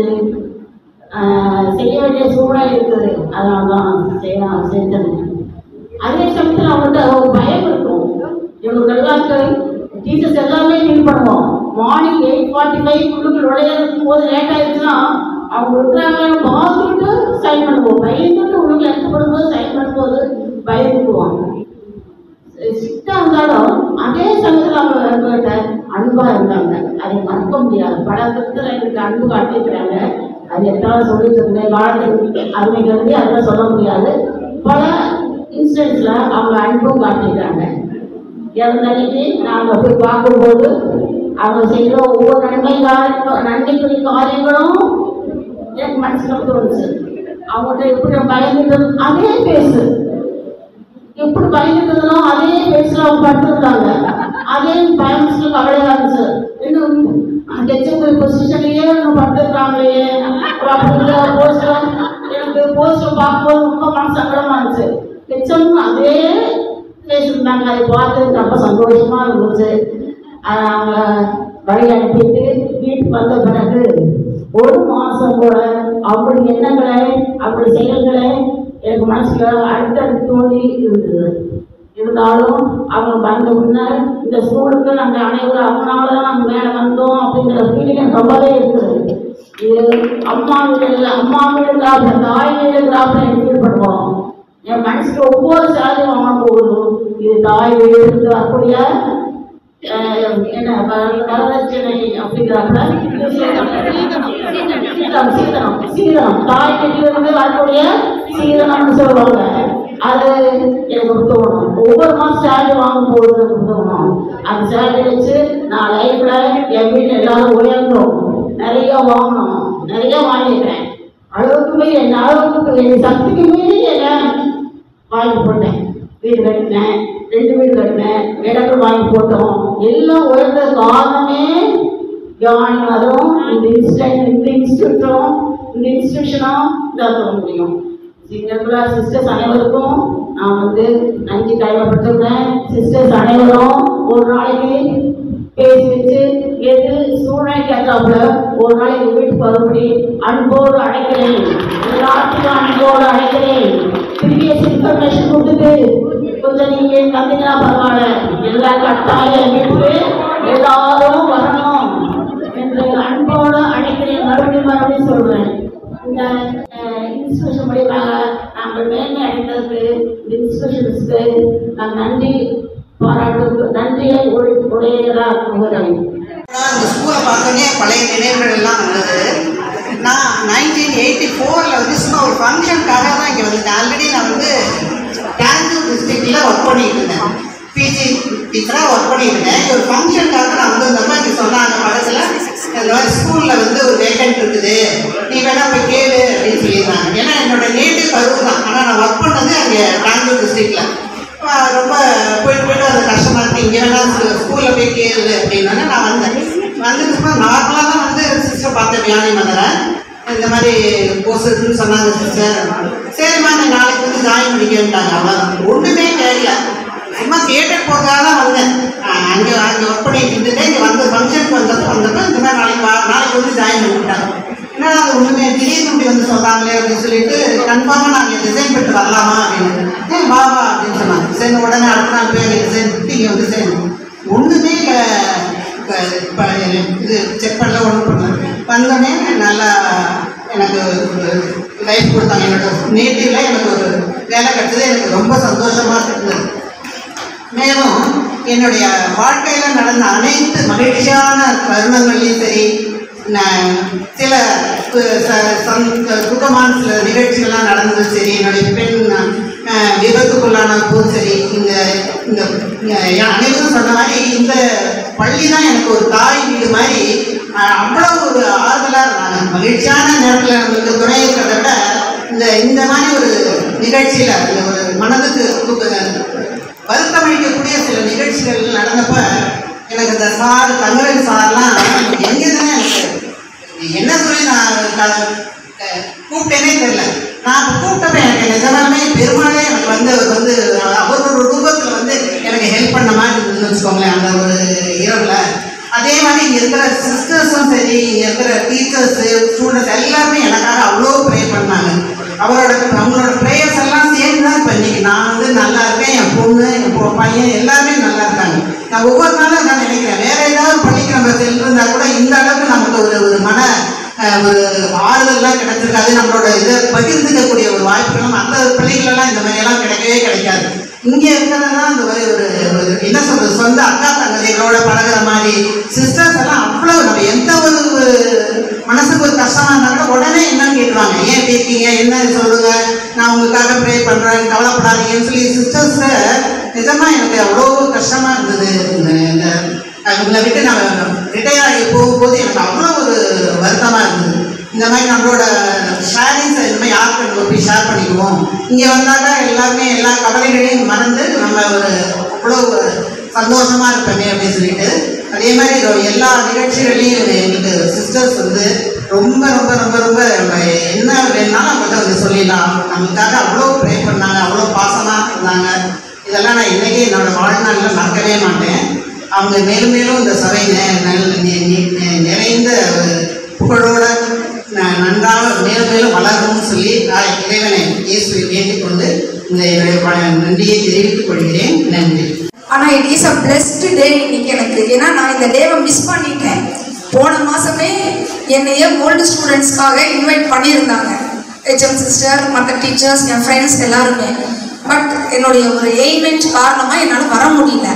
ஆஹ், செய்ய வேண்டிய சூழல் இருக்குது அதனால தான் செய்யலாம் செஞ்சது அதே சமயத்தில் அவங்கள்ட்ட ஒரு பயம் இருக்கும் இவங்களுக்கு எல்லாருக்கும் டீச்சர்ஸ் எல்லாமே ஃபீல் பண்ணுவோம் மார்னிங் எயிட் ஃபார்ட்டி ஃபைவ் உள்ளுக்கு நுழையிறதுக்கும் போது லேட் ஆயிடுச்சுன்னா அவங்க இருக்கிறாங்கன்னு பார்த்துட்டு சைன் பண்ணுவோம் பயந்துட்டு உள்ளுக்கு எடுத்து போது சைன் பண்ணும்போது பயந்துக்குவோம் ஸ்ட்ரிக்டாக இருந்தாலும் அதே சமயத்தில் அவங்க எங்ககிட்ட அன்பாக இருந்தாங்க அதை மறக்க முடியாது பல விதத்தில் எனக்கு அன்பு காட்டியிருக்கிறாங்க அது எத்தனை சொல்லிட்டு இருந்தேன் வாழ்க்கை அருமைகள் அதெல்லாம் சொல்ல முடியாது பல இன்சிடென்ட்ஸில் அவங்க அன்பும் காட்டியிருக்காங்க இறந்தன்னைக்கு நாங்கள் போய் பார்க்கும்போது அவங்க செய்கிற ஒவ்வொரு நன்மை காரியம் நன்மைக்குரிய காரியங்களும் எனக்கு மனசுல தோணுச்சு அவங்கள்ட்ட எப்படி நம்ம பயந்துட்டு அதே பேசு எப்படி பயந்துட்டதோ அதே பேசல அவங்க படுத்திருக்காங்க அதே பயணத்துல கவலையா இருந்துச்சு இன்னும் ஹெச்எம் பொசிஷன்லயே இன்னும் படுத்திருக்காங்களே அப்படிங்கிற போஸ்ட்ல எனக்கு போஸ்டர் பார்க்கும்போது ரொம்ப மனசு சங்கடமா இருந்துச்சு ஹெச்எம் அதே பேசியிருந்தாங்க அதை பார்த்து ரொம்ப சந்தோஷமா இருந்துச்சு அதை அவங்க வழி அனுப்பிட்டு வீட்டுக்கு வந்த பிறகு ஒரு மாசம் கூட அப்படி எண்ணங்களை அப்படி செயல்களை எனக்கு மனசுல அடுத்தடுத்து தோண்டி இருந்தது இருந்தாலும் அவங்க வந்த முன்னர் இந்த ஸ்கூலுக்கு நாங்கள் அனைவரும் அவங்களால தான் நாங்கள் மேலே வந்தோம் அப்படிங்கிற ஃபீலிங் எனக்கு ரொம்பவே இருக்குது இது அம்மா வீடு இல்லை அம்மா வீடுங்கிறாப்புல தாய் வீடுங்கிறாப்புல எனக்கு ஃபீல் பண்ணுவோம் என் மனசுக்கு ஒவ்வொரு சாதியும் வாங்க போகுது இது தாய் வீடு வரக்கூடிய அஹ், என்ன வர- வரதட்சணை அப்படிங்கிறாங்க சீதனம் சீதனம் சீதனம் தாய் வீட்டிலிருந்து வரக்கூடிய சீதனம்னு சொல்லுவாங்க அது எனக்கு தோணும் ஒவ்வொரு மாதம் சேலரி வாங்கும் போது எனக்கு தோணும் அந்த சேலரி வச்சு நான் லைஃப்ல என் வீட்டில் எல்லாரும் உயர்ந்தோம் நிறைய வாங்கணும் நிறைய வாங்கிட்டேன் அளவுக்கு மீறி என் அளவுக்கு என் சக்திக்கு மீறி எல்லாம் வாங்கி போட்டேன் வீடு கட்டினேன் ரெண்டு வீடு கட்டினேன் இடங்கள் வாங்கி போட்டோம் எல்லாம் உயர்ந்த காரணமே ஜாயின் அதுவும் இந்த இன்ஸ்டியூட் இந்த இன்ஸ்டியூட்டும் இந்த இன்ஸ்டியூஷனும் தான் சொல்ல முடியும் சிங்கப்பூரா சிஸ்டர்ஸ் அனைவருக்கும் நான் வந்து நன்றி கைவப்பட்டிருக்கேன் சிஸ்டர்ஸ் அனைவரும் ஒரு நாளைக்கு பேசி வச்சு எது சூழ்நிலைக்கு ஏற்றாப்புல ஒரு நாளைக்கு வீட்டுக்கு வரும்படி அன்போடு அழைக்கிறேன் எல்லாத்துக்கும் அன்போடு அழைக்கிறேன் ப்ரீவியஸ் இன்ஃபர்மேஷன் கொடுத்துட்டு கொஞ்சம் நீங்க தந்தீங்கன்னா பரவாயில்ல எல்லா கட்டாயம் வீட்டுக்கு எல்லாரும் வரணும் என்று அன்போடு அழைக்கிறேன் மறுபடியும் மறுபடியும் சொல்றேன் இந்த இன்ஸ்டியூஷன் மூலியமாக நாங்கள் மேன்மை அடைந்ததுக்கு இந்த இன்ஸ்டியூஷன்ஸ்க்கு நான் நன்றி பாராட்டு நன்றியை உடை- உடையதா கூறுகிறேன் இந்த ஸ்கூலை பார்த்தோன்னே பழைய நினைவுகள் எல்லாம் வந்தது நான் நைன்டீன் எயிட்டி ஃபோரில் வந்து சும்மா ஒரு ஃபங்க்ஷனுக்காக தான் இங்கே வந்தேன் ஆல்ரெடி நான் வந்து கேந்தூர் டிஸ்ட்ரிக்டில் ஒர்க் பண்ணிட்டு இருந்தேன் பிஜி டீச்சராக ஒர்க் பண்ணிட்டு இருந்தேன் ஒரு ஃபங்க்ஷனுக்காக நான் வந்திருந்தப்ப இங்கே சொன்னாங்க பக்கத்தில் இந்த மாதிரி ஸ்கூலில் வந்து ஒரு வேக்கன்ட் இருக்குது நீ வேணா போய் கேளு அப்படின்னு சொல்லியிருந்தாங்க ஏன்னா என்னோட நேட்டிவ் கரூர் தான் ஆனால் நான் ஒர்க் பண்ணது அங்கே பெங்களூர் டிஸ்ட்ரிக்டில் ஆஹ் ரொம்ப போயிட்டு போயிட்டு அது கஷ்டமா இருக்கு இங்கே வேணா ஸ்கூலில் போய் கேளு அப்படின்னா நான் வந்தேன் வந்ததுக்கு நார்மலாக தான் வந்து சிஸ்டர் பார்த்தேன் வியானி மதரை இந்த மாதிரி கோர்ஸ் இருக்குன்னு சொன்னாங்க சிஸ்டர் சரிம்மா நான் நாளைக்கு வந்து ஜாயின் பண்ணிக்கேன்ட்டாங்க அவ்வளோதான் ஒன்றுமே கேட்கல சும்மா தியேட்டர் போகிறதுக்காக தான் வந்தேன் ஆஹ் அங்கே அங்கே ஒர்க் பண்ணிட்டு இருந்துட்டு இங்கே வந்து ஃபங்க்ஷனுக்கு வந்தப்போ வந்தப்போ இந்த மாதிரி நாளைக்கு வா நாளைக்கு வந்து ஜாயின் பண்ணிவிட்டாங்க என்னடா அது ஒன்றுமே திடீர்னு இப்படி வந்து சொல்கிறாங்களே அப்படின்னு சொல்லிட்டு கன்ஃபார்மாக நாங்கள் டிசைன் பண்ணிட்டு வரலாமா அப்படின்னு ஏன் வா வா அப்படின்னு சொன்னாங்க சரி உடனே அடுத்த நாள் போய் அங்கே டிசைன் பண்ணிட்டு இங்கே வந்து சேர்ந்து ஒன்றுமே இப்போ இது செக் பண்ணல ஒன்றும் பண்ணல வந்தோடனே நல்லா எனக்கு லைஃப் கொடுத்தாங்க என்னோட நேட்டிவ்ல எனக்கு ஒரு வேலை கிடைச்சது எனக்கு ரொம்ப சந்தோஷமாக இருந்தது மேலும் என்னுடைய வாழ்க்கையில் நடந்த அனைத்து மகிழ்ச்சியான தருணங்கள்லையும் சரி நான் சில கு- ச- சந்- துக்கமான சில நிகழ்ச்சிகள்லாம் நடந்தது சரி என்னுடைய பெண் அஹ், விபத்துக்குள்ளான போது சரி இந்த இந்த அஹ், என் அனைவரும் சொன்ன மாதிரி இந்த பள்ளி தான் எனக்கு ஒரு தாய் வீடு மாதிரி அஹ், அவ்வளோ ஒரு ஆறுதலாக இருந்தாங்க மகிழ்ச்சியான நேரத்தில் நம்மளுக்கு துணை இருக்கிறத விட இந்த இந்த மாதிரி ஒரு நிகழ்ச்சியில் இந்த ஒரு மனதுக்கு துக்க- வருத்தமளிக்கக்கூடிய சில நிகழ்ச்சிகள் நடந்தப்ப எனக்கு இந்த சார் தமிழன் சார்லாம் எங்கேருந்துமே எனக்கு என்ன சொல்லி நான் க- க- கூப்பிட்டேனே தெரியல நான் அப்ப கூப்பிட்டப்ப எனக்கு நிஜமாலுமே பெருமாளே எனக்கு வந்து அவர் வந்து அவர் ஒரு ரூபத்தில் வந்து எனக்கு ஹெல்ப் பண்ண மாதிரி இருந்ததுன்னு வச்சுக்கோங்களேன் அந்த ஒரு இரவுல அதே மாதிரி இங்கே இருக்கிற சிஸ்டர்ஸும் சரி இங்கே இருக்கிற டீச்சர்ஸு ஸ்டூடெண்ட்ஸ் எல்லாருமே எனக்காக அவ்வளோ ப்ரே பண்ணாங்க அவரோட அவங்களோட ப்ரேயர்ஸ் எல்லாம் சேர்ந்து தான் இப்போ இன்னைக்கு நான் வந்து நல்லா இருக்கேன் என் பொண்ணு என் பொ- பையன் எல்லாருமே நல்லா இருக்காங்க நான் ஒவ்வொரு நாளும் நான் நினைக்கிறேன் வேற ஏதாவது பள்ளிக்கு நம்ம சென்றிருந்தா கூட இந்த அளவுக்கு நமக்கு ஒரு ஒரு மன அஹ், ஒரு ஆறுதல்லாம் கிடைச்சிருக்காது நம்மளோட இதை பகிர்ந்துக்கக்கூடிய ஒரு வாய்ப்புகளும் மற்ற பள்ளிகளெல்லாம் இந்த மாதிரி எல்லாம் கிடைக்கவே கிடைக்காது இங்கே இருக்கிறதா அந்த மாதிரி ஒரு ஒரு என்ன சொல்றது சொந்த அக்கா தங்கச்சிகளோட பழகுற மாதிரி சிஸ்டர்ஸ் எல்லாம் அவ்வளோ நம்ம எந்த ஒரு ஒரு மனசுக்கு ஒரு கஷ்டமா இருந்தா கூட உடனே என்னன்னு கேட்டுருவாங்க ஏன் இப்படி இருக்கீங்க என்ன சொல்லுங்க நான் உங்களுக்காக ப்ரே பண்றேன் கவலைப்படாதீங்கன்னு சொல்லி சிஸ்டர்ஸ் நிஜமா எனக்கு அவ்வளோ கஷ்டமா இருந்தது இந்த இந்த உங்களை விட்டு நான் ரிட்டையர் ஆகி போகும்போது எனக்கு அவ்வளோ ஒரு வருத்தமா இருந்தது இந்த மாதிரி நம்மளோட ஷேரிங்ஸை இந்த மாதிரி யாருக்கு நம்ம போய் ஷேர் பண்ணிக்குவோம் இங்கே வந்தாக்கா எல்லாருமே எல்லா கவலைகளையும் மறந்து நம்ம ஒரு அவ்வளோ ஒரு சந்தோஷமா இருப்பேனே அப்படின்னு சொல்லிட்டு அதே மாதிரி இதோ எல்லா நிகழ்ச்சிகளையும் எங்களுக்கு சிஸ்டர்ஸ் வந்து ரொம்ப ரொம்ப ரொம்ப ரொம்ப நம்ம என்ன வேணாலும் அவங்கள்ட்ட வந்து சொல்லிடலாம் நமக்காக அவ்வளோ ப்ரே பண்ணாங்க அவ்வளோ பாசமாக இருந்தாங்க இதெல்லாம் நான் இன்னைக்கு என்னோட வாழ்நாளில் மறக்கவே மாட்டேன் அவங்க மேலும் மேலும் இந்த சபை நெ- நல்- நி- நி- நி- நிறைந்த ஒரு புகழோட ந- நன்றாக மேலும் மேலும் வளரணும்னு சொல்லி நான் இறைவனை இயேசுவை வேண்டிக்கொண்டு இந்த என்னுடைய ப- நன்றியை தெரிவித்துக் கொள்கிறேன் நன்றி ஆனால் it is a blessed day இன்னைக்கு எனக்கு ஏன்னா நான் இந்த டேவை மிஸ் பண்ணிட்டேன் போன மாதமே என்னைய ஓல்டு ஸ்டூடெண்ட்ஸ்க்காக இன்வைட் பண்ணியிருந்தாங்க ஹெச்எம் சிஸ்டர் மற்ற டீச்சர்ஸ் என் ஃப்ரெண்ட்ஸ் எல்லாருமே பட் என்னுடைய ஒரு எய்மெண்ட் காரணமாக என்னால் வர முடியல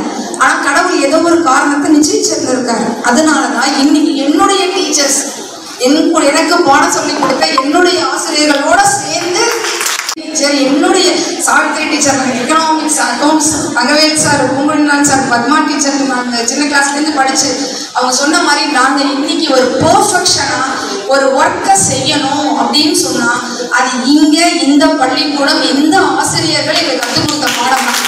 ஆனா கடவுள் ஏதோ ஒரு காரணத்தை நிச்சயிச்சிருந்திருக்காரு அதனால தான் இன்னைக்கு என்னுடைய டீச்சர்ஸ் என் எனக்கு பாடம் சொல்லி கொடுக்க என்னுடைய ஆசிரியர்களோட சேர்ந்து டீச்சர் என்னுடைய Savitri teacher economics accounts Thangavel sir Poonguzhalan sir Padma teacher நாங்கள் சின்ன கிளாஸ்லேருந்து படித்து அவங்க சொன்ன மாதிரி நாங்கள் இன்னைக்கு ஒரு பர்ஃபெக்ஷனாக ஒரு ஒர்க்கை செய்யணும் அப்படின்னு சொன்னால் அது இங்கே இந்த பள்ளிக்கூடம் எந்த ஆசிரியர்கள் எங்களுக்கு கற்றுக் கொடுத்த பாடம் தான்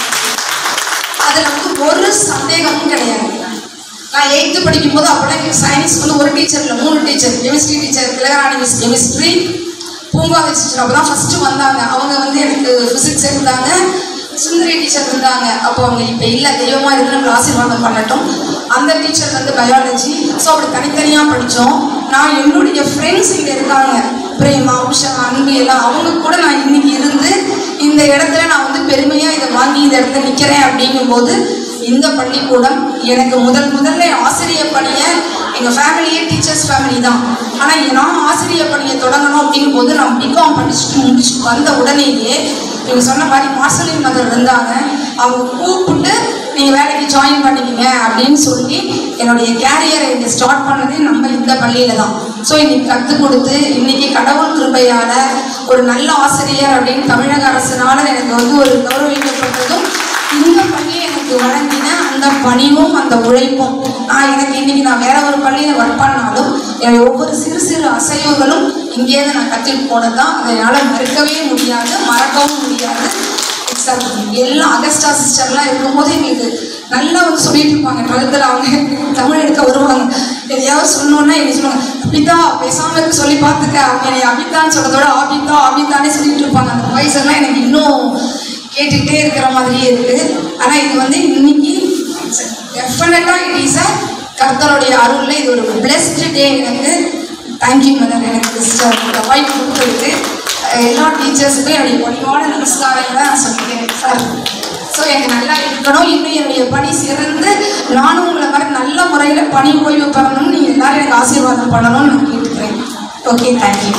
அதில் வந்து ஒரு சந்தேகமும் கிடையாது நான் எயித்து படிக்கும் போது அப்போலாம் எனக்கு சயின்ஸ் வந்து ஒரு டீச்சர் இல்லை மூணு teacher chemistry teacher Thilagarani miss chemistry பூங்காவை டீச்சர் அப்போ தான் ஃபஸ்ட்டு வந்தாங்க அவங்க வந்து எனக்கு ஃபிசிக்ஸ் இருந்தாங்க சுந்தரி டீச்சர் இருந்தாங்க அப்போ அவங்க இப்போ இல்லை தெய்வமாக இருந்து நம்மளை ஆசீர்வாதம் பண்ணட்டும் அந்த டீச்சர் வந்து பயாலஜி ஸோ அப்படி தனித்தனியாக படித்தோம் நான் என்னுடைய ஃப்ரெண்ட்ஸ் இங்கே இருக்காங்க பிரேமா உஷா அன்பு எல்லாம் அவங்க கூட நான் இன்னைக்கு இருந்து இந்த இடத்துல நான் வந்து பெருமையாக இதை வாங்கி இந்த இடத்துல நிற்கிறேன் அப்படிங்கும்போது இந்த பள்ளிக்கூடம் எனக்கு முதல் முதல்ல ஆசிரிய பணியை எங்கள் ஃபேமிலியே டீச்சர்ஸ் ஃபேமிலி தான் ஆனால் நான் ஆசிரிய பணியை தொடங்கணும் அப்படிங்கும் போது நான் பிகாம் படிச்சுட்டு முடிச்சுட்டு வந்த உடனேயே நீங்கள் சொன்ன மாதிரி மார்சலின் மதர் இருந்தாங்க அவங்க கூப்பிட்டு நீங்கள் வேலைக்கு ஜாயின் பண்ணிக்கங்க அப்படின்னு சொல்லி என்னுடைய கேரியரை இங்கே ஸ்டார்ட் பண்ணதே நம்ம இந்த பள்ளியில தான் ஸோ இன்னைக்கு கற்றுக் கொடுத்து இன்னைக்கு கடவுள் கிருபையால ஒரு நல்ல ஆசிரியர் அப்படின்னு தமிழக அரசினால எனக்கு வந்து ஒரு கௌரவிக்கப்பட்டதும் இந்த பள்ளியை எனக்கு வழங்கின அந்த பணிவும் அந்த உழைப்பும் நான் எனக்கு இன்னைக்கு நான் வேற ஒரு பள்ளியில் ஒர்க் பண்ணாலும் என்னுடைய ஒவ்வொரு சிறு சிறு அசைவுகளும் இங்கேருந்து நான் கற்றுட்டு போனது தான் அதனால் மறுக்கவே முடியாது மறக்கவும் முடியாது எக்ஸாம் எல்லாம் அகஸ்டா சிஸ்டர்லாம் இருக்கும்போது எங்களுக்கு நல்லா வந்து சொல்லிட்டு இருப்பாங்க டுவெல்த்தில் அவங்க தமிழ் எடுக்க வருவாங்க எதையாவது சொல்லணும்னா என்ன சொல்லுவாங்க அபிதா பேசாம இருக்க சொல்லி பார்த்துக்க அவங்க என்னை அபிதான்னு சொல்றதோட ஆபிதா ஆபிதானே சொல்லிட்டு இருப்பாங்க அந்த வாய்ஸ் எல்லாம் எனக்கு இன்னும் கேட்டுக்கிட்டே இருக்கிற மாதிரியே இருக்கு ஆனால் இது வந்து இன்னைக்கு டெஃபினட்டாக இட் இஸ் அ கர்த்தருடைய அருளில் இது ஒரு பிளெஸ்ட் டே எனக்கு தேங்க்யூ மதர் எனக்கு சிஸ்டர் இந்த வாய்ப்பு கொடுத்ததுக்கு அஹ் எல்லா டீச்சர்ஸுக்கும் என்னுடைய பணிவான நமஸ்காரங்களை நான் சொல்லிக்கிறேன் சார் ஸோ எனக்கு நல்லா இருக்கணும் இன்னும் என்னுடைய பணி சிறந்து நானும் உங்களை மாதிரி நல்ல முறையில் பணி ஓய்வு பெறணும்னு நீங்கள் எல்லாரும் எனக்கு ஆசீர்வாதம் பண்ணணும்னு நான் கேட்டுக்கிறேன் ஓகே தேங்க்யூ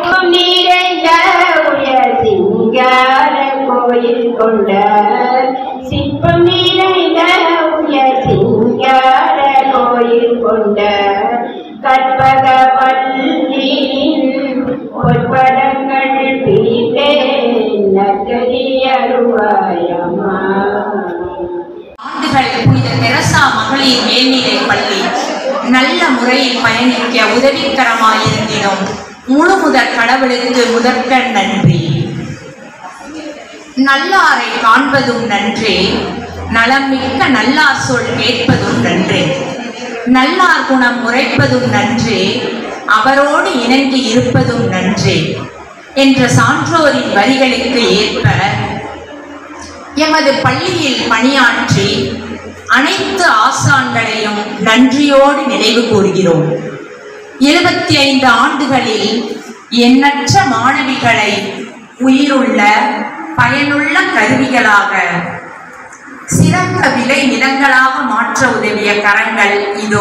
நிறைந்த உயர் சிங்கார கோயில் கொண்ட சிற்பம் நிறைந்த உயர் சிங்கார கோயில் கொண்ட கற்பக பள்ளியின் பொற்படங்கள் பிரித்தேன் நகரி அருவாயம்மா ஆண்டுகள் புனித தெரசா மகளிர் மேல்நிலை பள்ளி நல்ல முறையில் பயணிக்க உதவிக்கரமாயிருந்திடும் முழு முதற் கடவுளுக்கு முதற்க நன்றி நல்லாரை காண்பதும் நன்றே நலமிக்க நல்லார் சொல் கேட்பதும் நன்றே நல்லார் குணம் முறைப்பதும் நன்றே அவரோடு இணங்கி இருப்பதும் நன்றே என்ற சான்றோரின் வரிகளுக்கு ஏற்ப எமது பள்ளியில் பணியாற்றி அனைத்து ஆசான்களையும் நன்றியோடு நினைவு கூறுகிறோம் எழுபத்தி ஐந்து ஆண்டுகளில் எண்ணற்ற மாணவிகளை உயிருள்ள பயனுள்ள கருவிகளாக சிறந்த விலை நிலங்களாக மாற்ற உதவிய கரங்கள் இதோ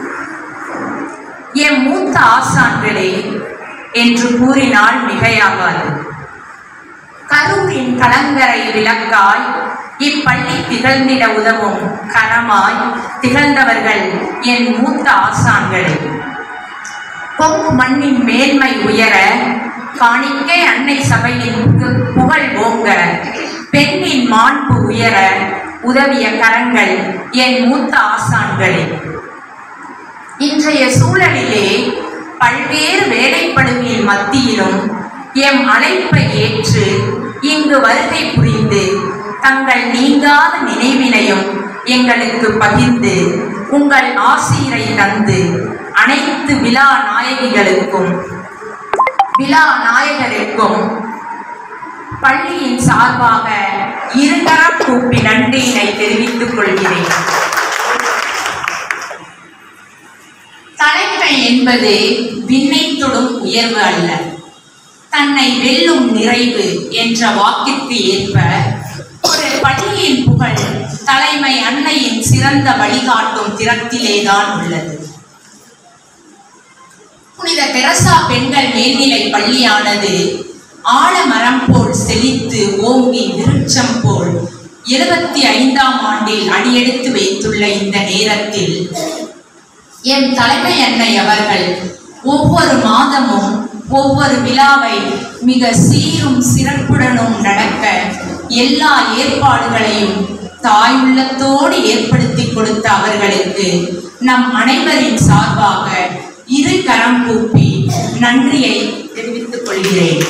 என் மூத்த ஆசான்களே என்று கூறினால் மிகையாகாது கரூரின் கலங்கரை விளக்காய் இப்பள்ளி திகழ்ந்திட உதவும் கரமாய் திகழ்ந்தவர்கள் என் மூத்த ஆசான்களே பொங்கு மண்ணின் மேன்மை உயர காணிக்கை அன்னை சபையின் புக- புகழ் ஓங்க பெண்ணின் மாண்பு உயர உதவிய கரங்கள் என் மூத்த ஆசான்களே இன்றைய சூழலிலே பல்வேறு வேலைப்படுகையின் மத்தியிலும் எம் அழைப்பை ஏற்று இங்கு வருகை புரிந்து தங்கள் நீங்காத நினைவினையும் எங்களுக்கு பகிர்ந்து உங்கள் ஆசீரை தந்து அனைத்து விழா நாயகிகளுக்கும் விழா நாயகருக்கும் பள்ளியின் சார்பாக இருகரம் கூப்பி நன்றியினை தெரிவித்துக் கொள்கிறேன் தலைமை என்பது விண்ணை தொடும் உயர்வு அல்ல தன்னை வெல்லும் நிறைவு என்ற வாக்கிற்கு ஏற்ப ஒரு பள்ளியின் புகழ் தலைமை அன்னையின் சிறந்த வழிகாட்டும் திறத்திலேதான் உள்ளது புனித தெரசா பெண்கள் மேல்நிலை பள்ளியானது ஆலமரம் போல் செழித்து ஓங்கி விருட்சம் போல் எழுபத்தி ஐந்தாம் ஆண்டில் அடியெடுத்து வைத்துள்ள இந்த நேரத்தில் என் தலைமை அன்னை அவர்கள் ஒவ்வொரு மாதமும் ஒவ்வொரு விழாவை மிக சீரும் சிறப்புடனும் நடக்க எல்லா ஏற்பாடுகளையும் தாயுள்ளத்தோடு ஏற்படுத்தி கொடுத்த அவர்களுக்கு நம் அனைவரின் சார்பாக இரு கரம் கூப்பி நன்றியை தெரிவித்துக் கொள்கிறேன்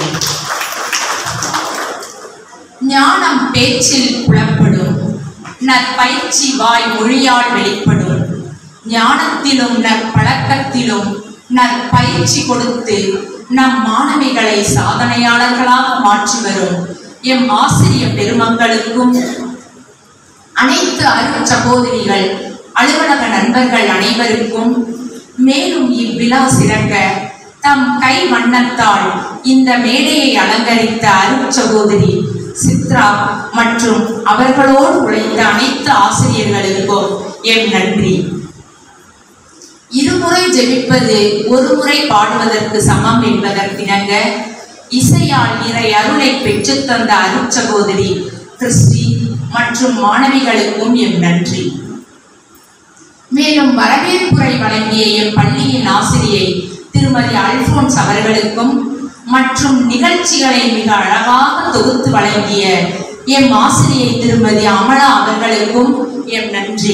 ஞானம் பேச்சில் புலப்படும் நற்பயிற்சி வாய் மொழியால் வெளிப்படும் ஞானத்திலும் நற்பழக்கத்திலும் நற்பயிற்சி கொடுத்து நம் மாணவிகளை சாதனையாளர்களாக மாற்றி வரும் எம் ஆசிரிய பெருமக்களுக்கும் அனைத்து அருள் சகோதரிகள் அலுவலக நண்பர்கள் அனைவருக்கும் மேலும் இவ்விழா சிறக்க தம் கை வண்ணத்தால் இந்த மேடையை அலங்கரித்த அருள் சகோதரி சித்ரா மற்றும் அவர்களோடு உழைத்த அனைத்து ஆசிரியர்களுக்கும் எம் நன்றி இருமுறை ஜெபிப்பது ஒரு முறை பாடுவதற்கு சமம் என்பதற்கிணங்க இசையால் இறை அருளை பெற்றுத்தந்த அருட் சகோதரி கிறிஸ்டி மற்றும் மாணவிகளுக்கும் எம் நன்றி மேலும் வரவேற்புரை வழங்கிய எம் பள்ளியின் ஆசிரியை திருமதி அல்போன்ஸ் அவர்களுக்கும் மற்றும் நிகழ்ச்சிகளை மிக அழகாக தொகுத்து வழங்கிய எம் ஆசிரியை திருமதி அமலா அவர்களுக்கும் எம் நன்றி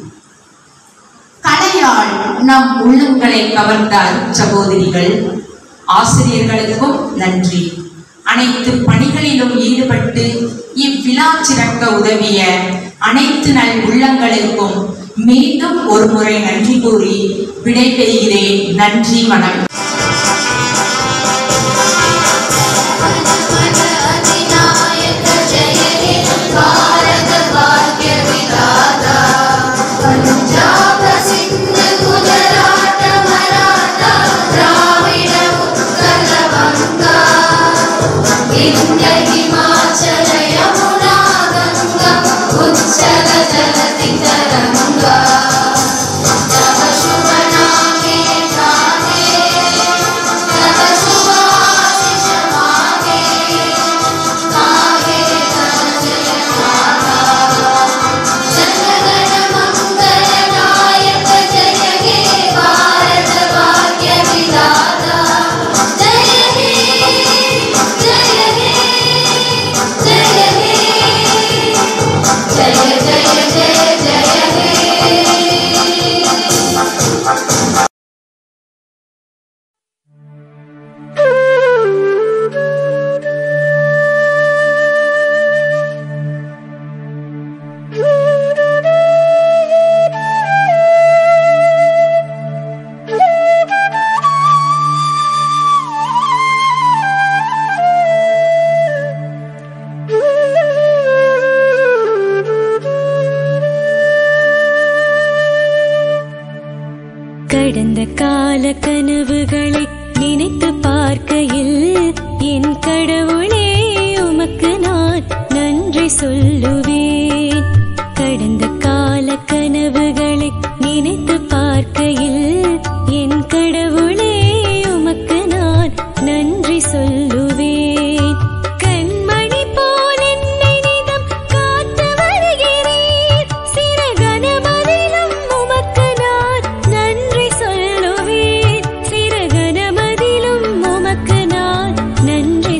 கலையால் நம் உள்ளங்களை கவர்ந்த அருட் சகோதரிகள் ஆசிரியர்களுக்கும் நன்றி அனைத்து பணிகளிலும் ஈடுபட்டு இவ்விழா சிறக்க உதவிய அனைத்து நல் உள்ளங்களுக்கும் மீண்டும் ஒரு முறை நன்றி கூறி விடைபெறுகிறேன் நன்றி வணக்கம் கடந்த கால கனவுகளை நினைத்து பார்க்கையில் என் கடவுளே உமக்கு நான் நன்றி சொல்லுவேன் கடந்த கால கனவுகளை நினைத்து பார்க்கையில் என் கடவுளே உமக்கு நான் நன்றி சொல்லுவேன் கண்மணி போல் என்னை நிதம் காத்து வருகிறீர் சிறகனமதிலும் உமக்கு நான் நன்றி சொல்லுவேன் சிறகனமதிலும் உமக்கு நான் நன்றி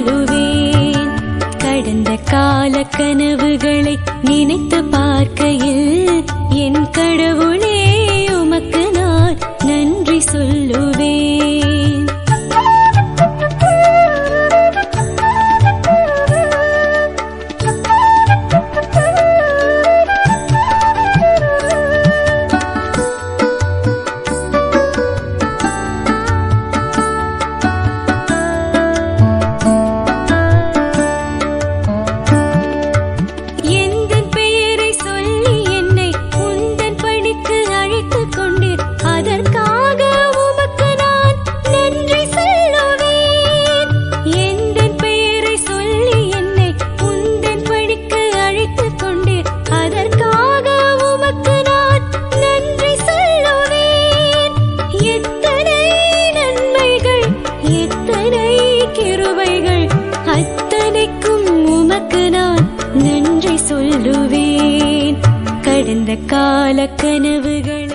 சொல்லுவேன் கடந்த கால கனவுகளை நினைத்து பார்க்கையில் என் கடந்த கால கனவுகள்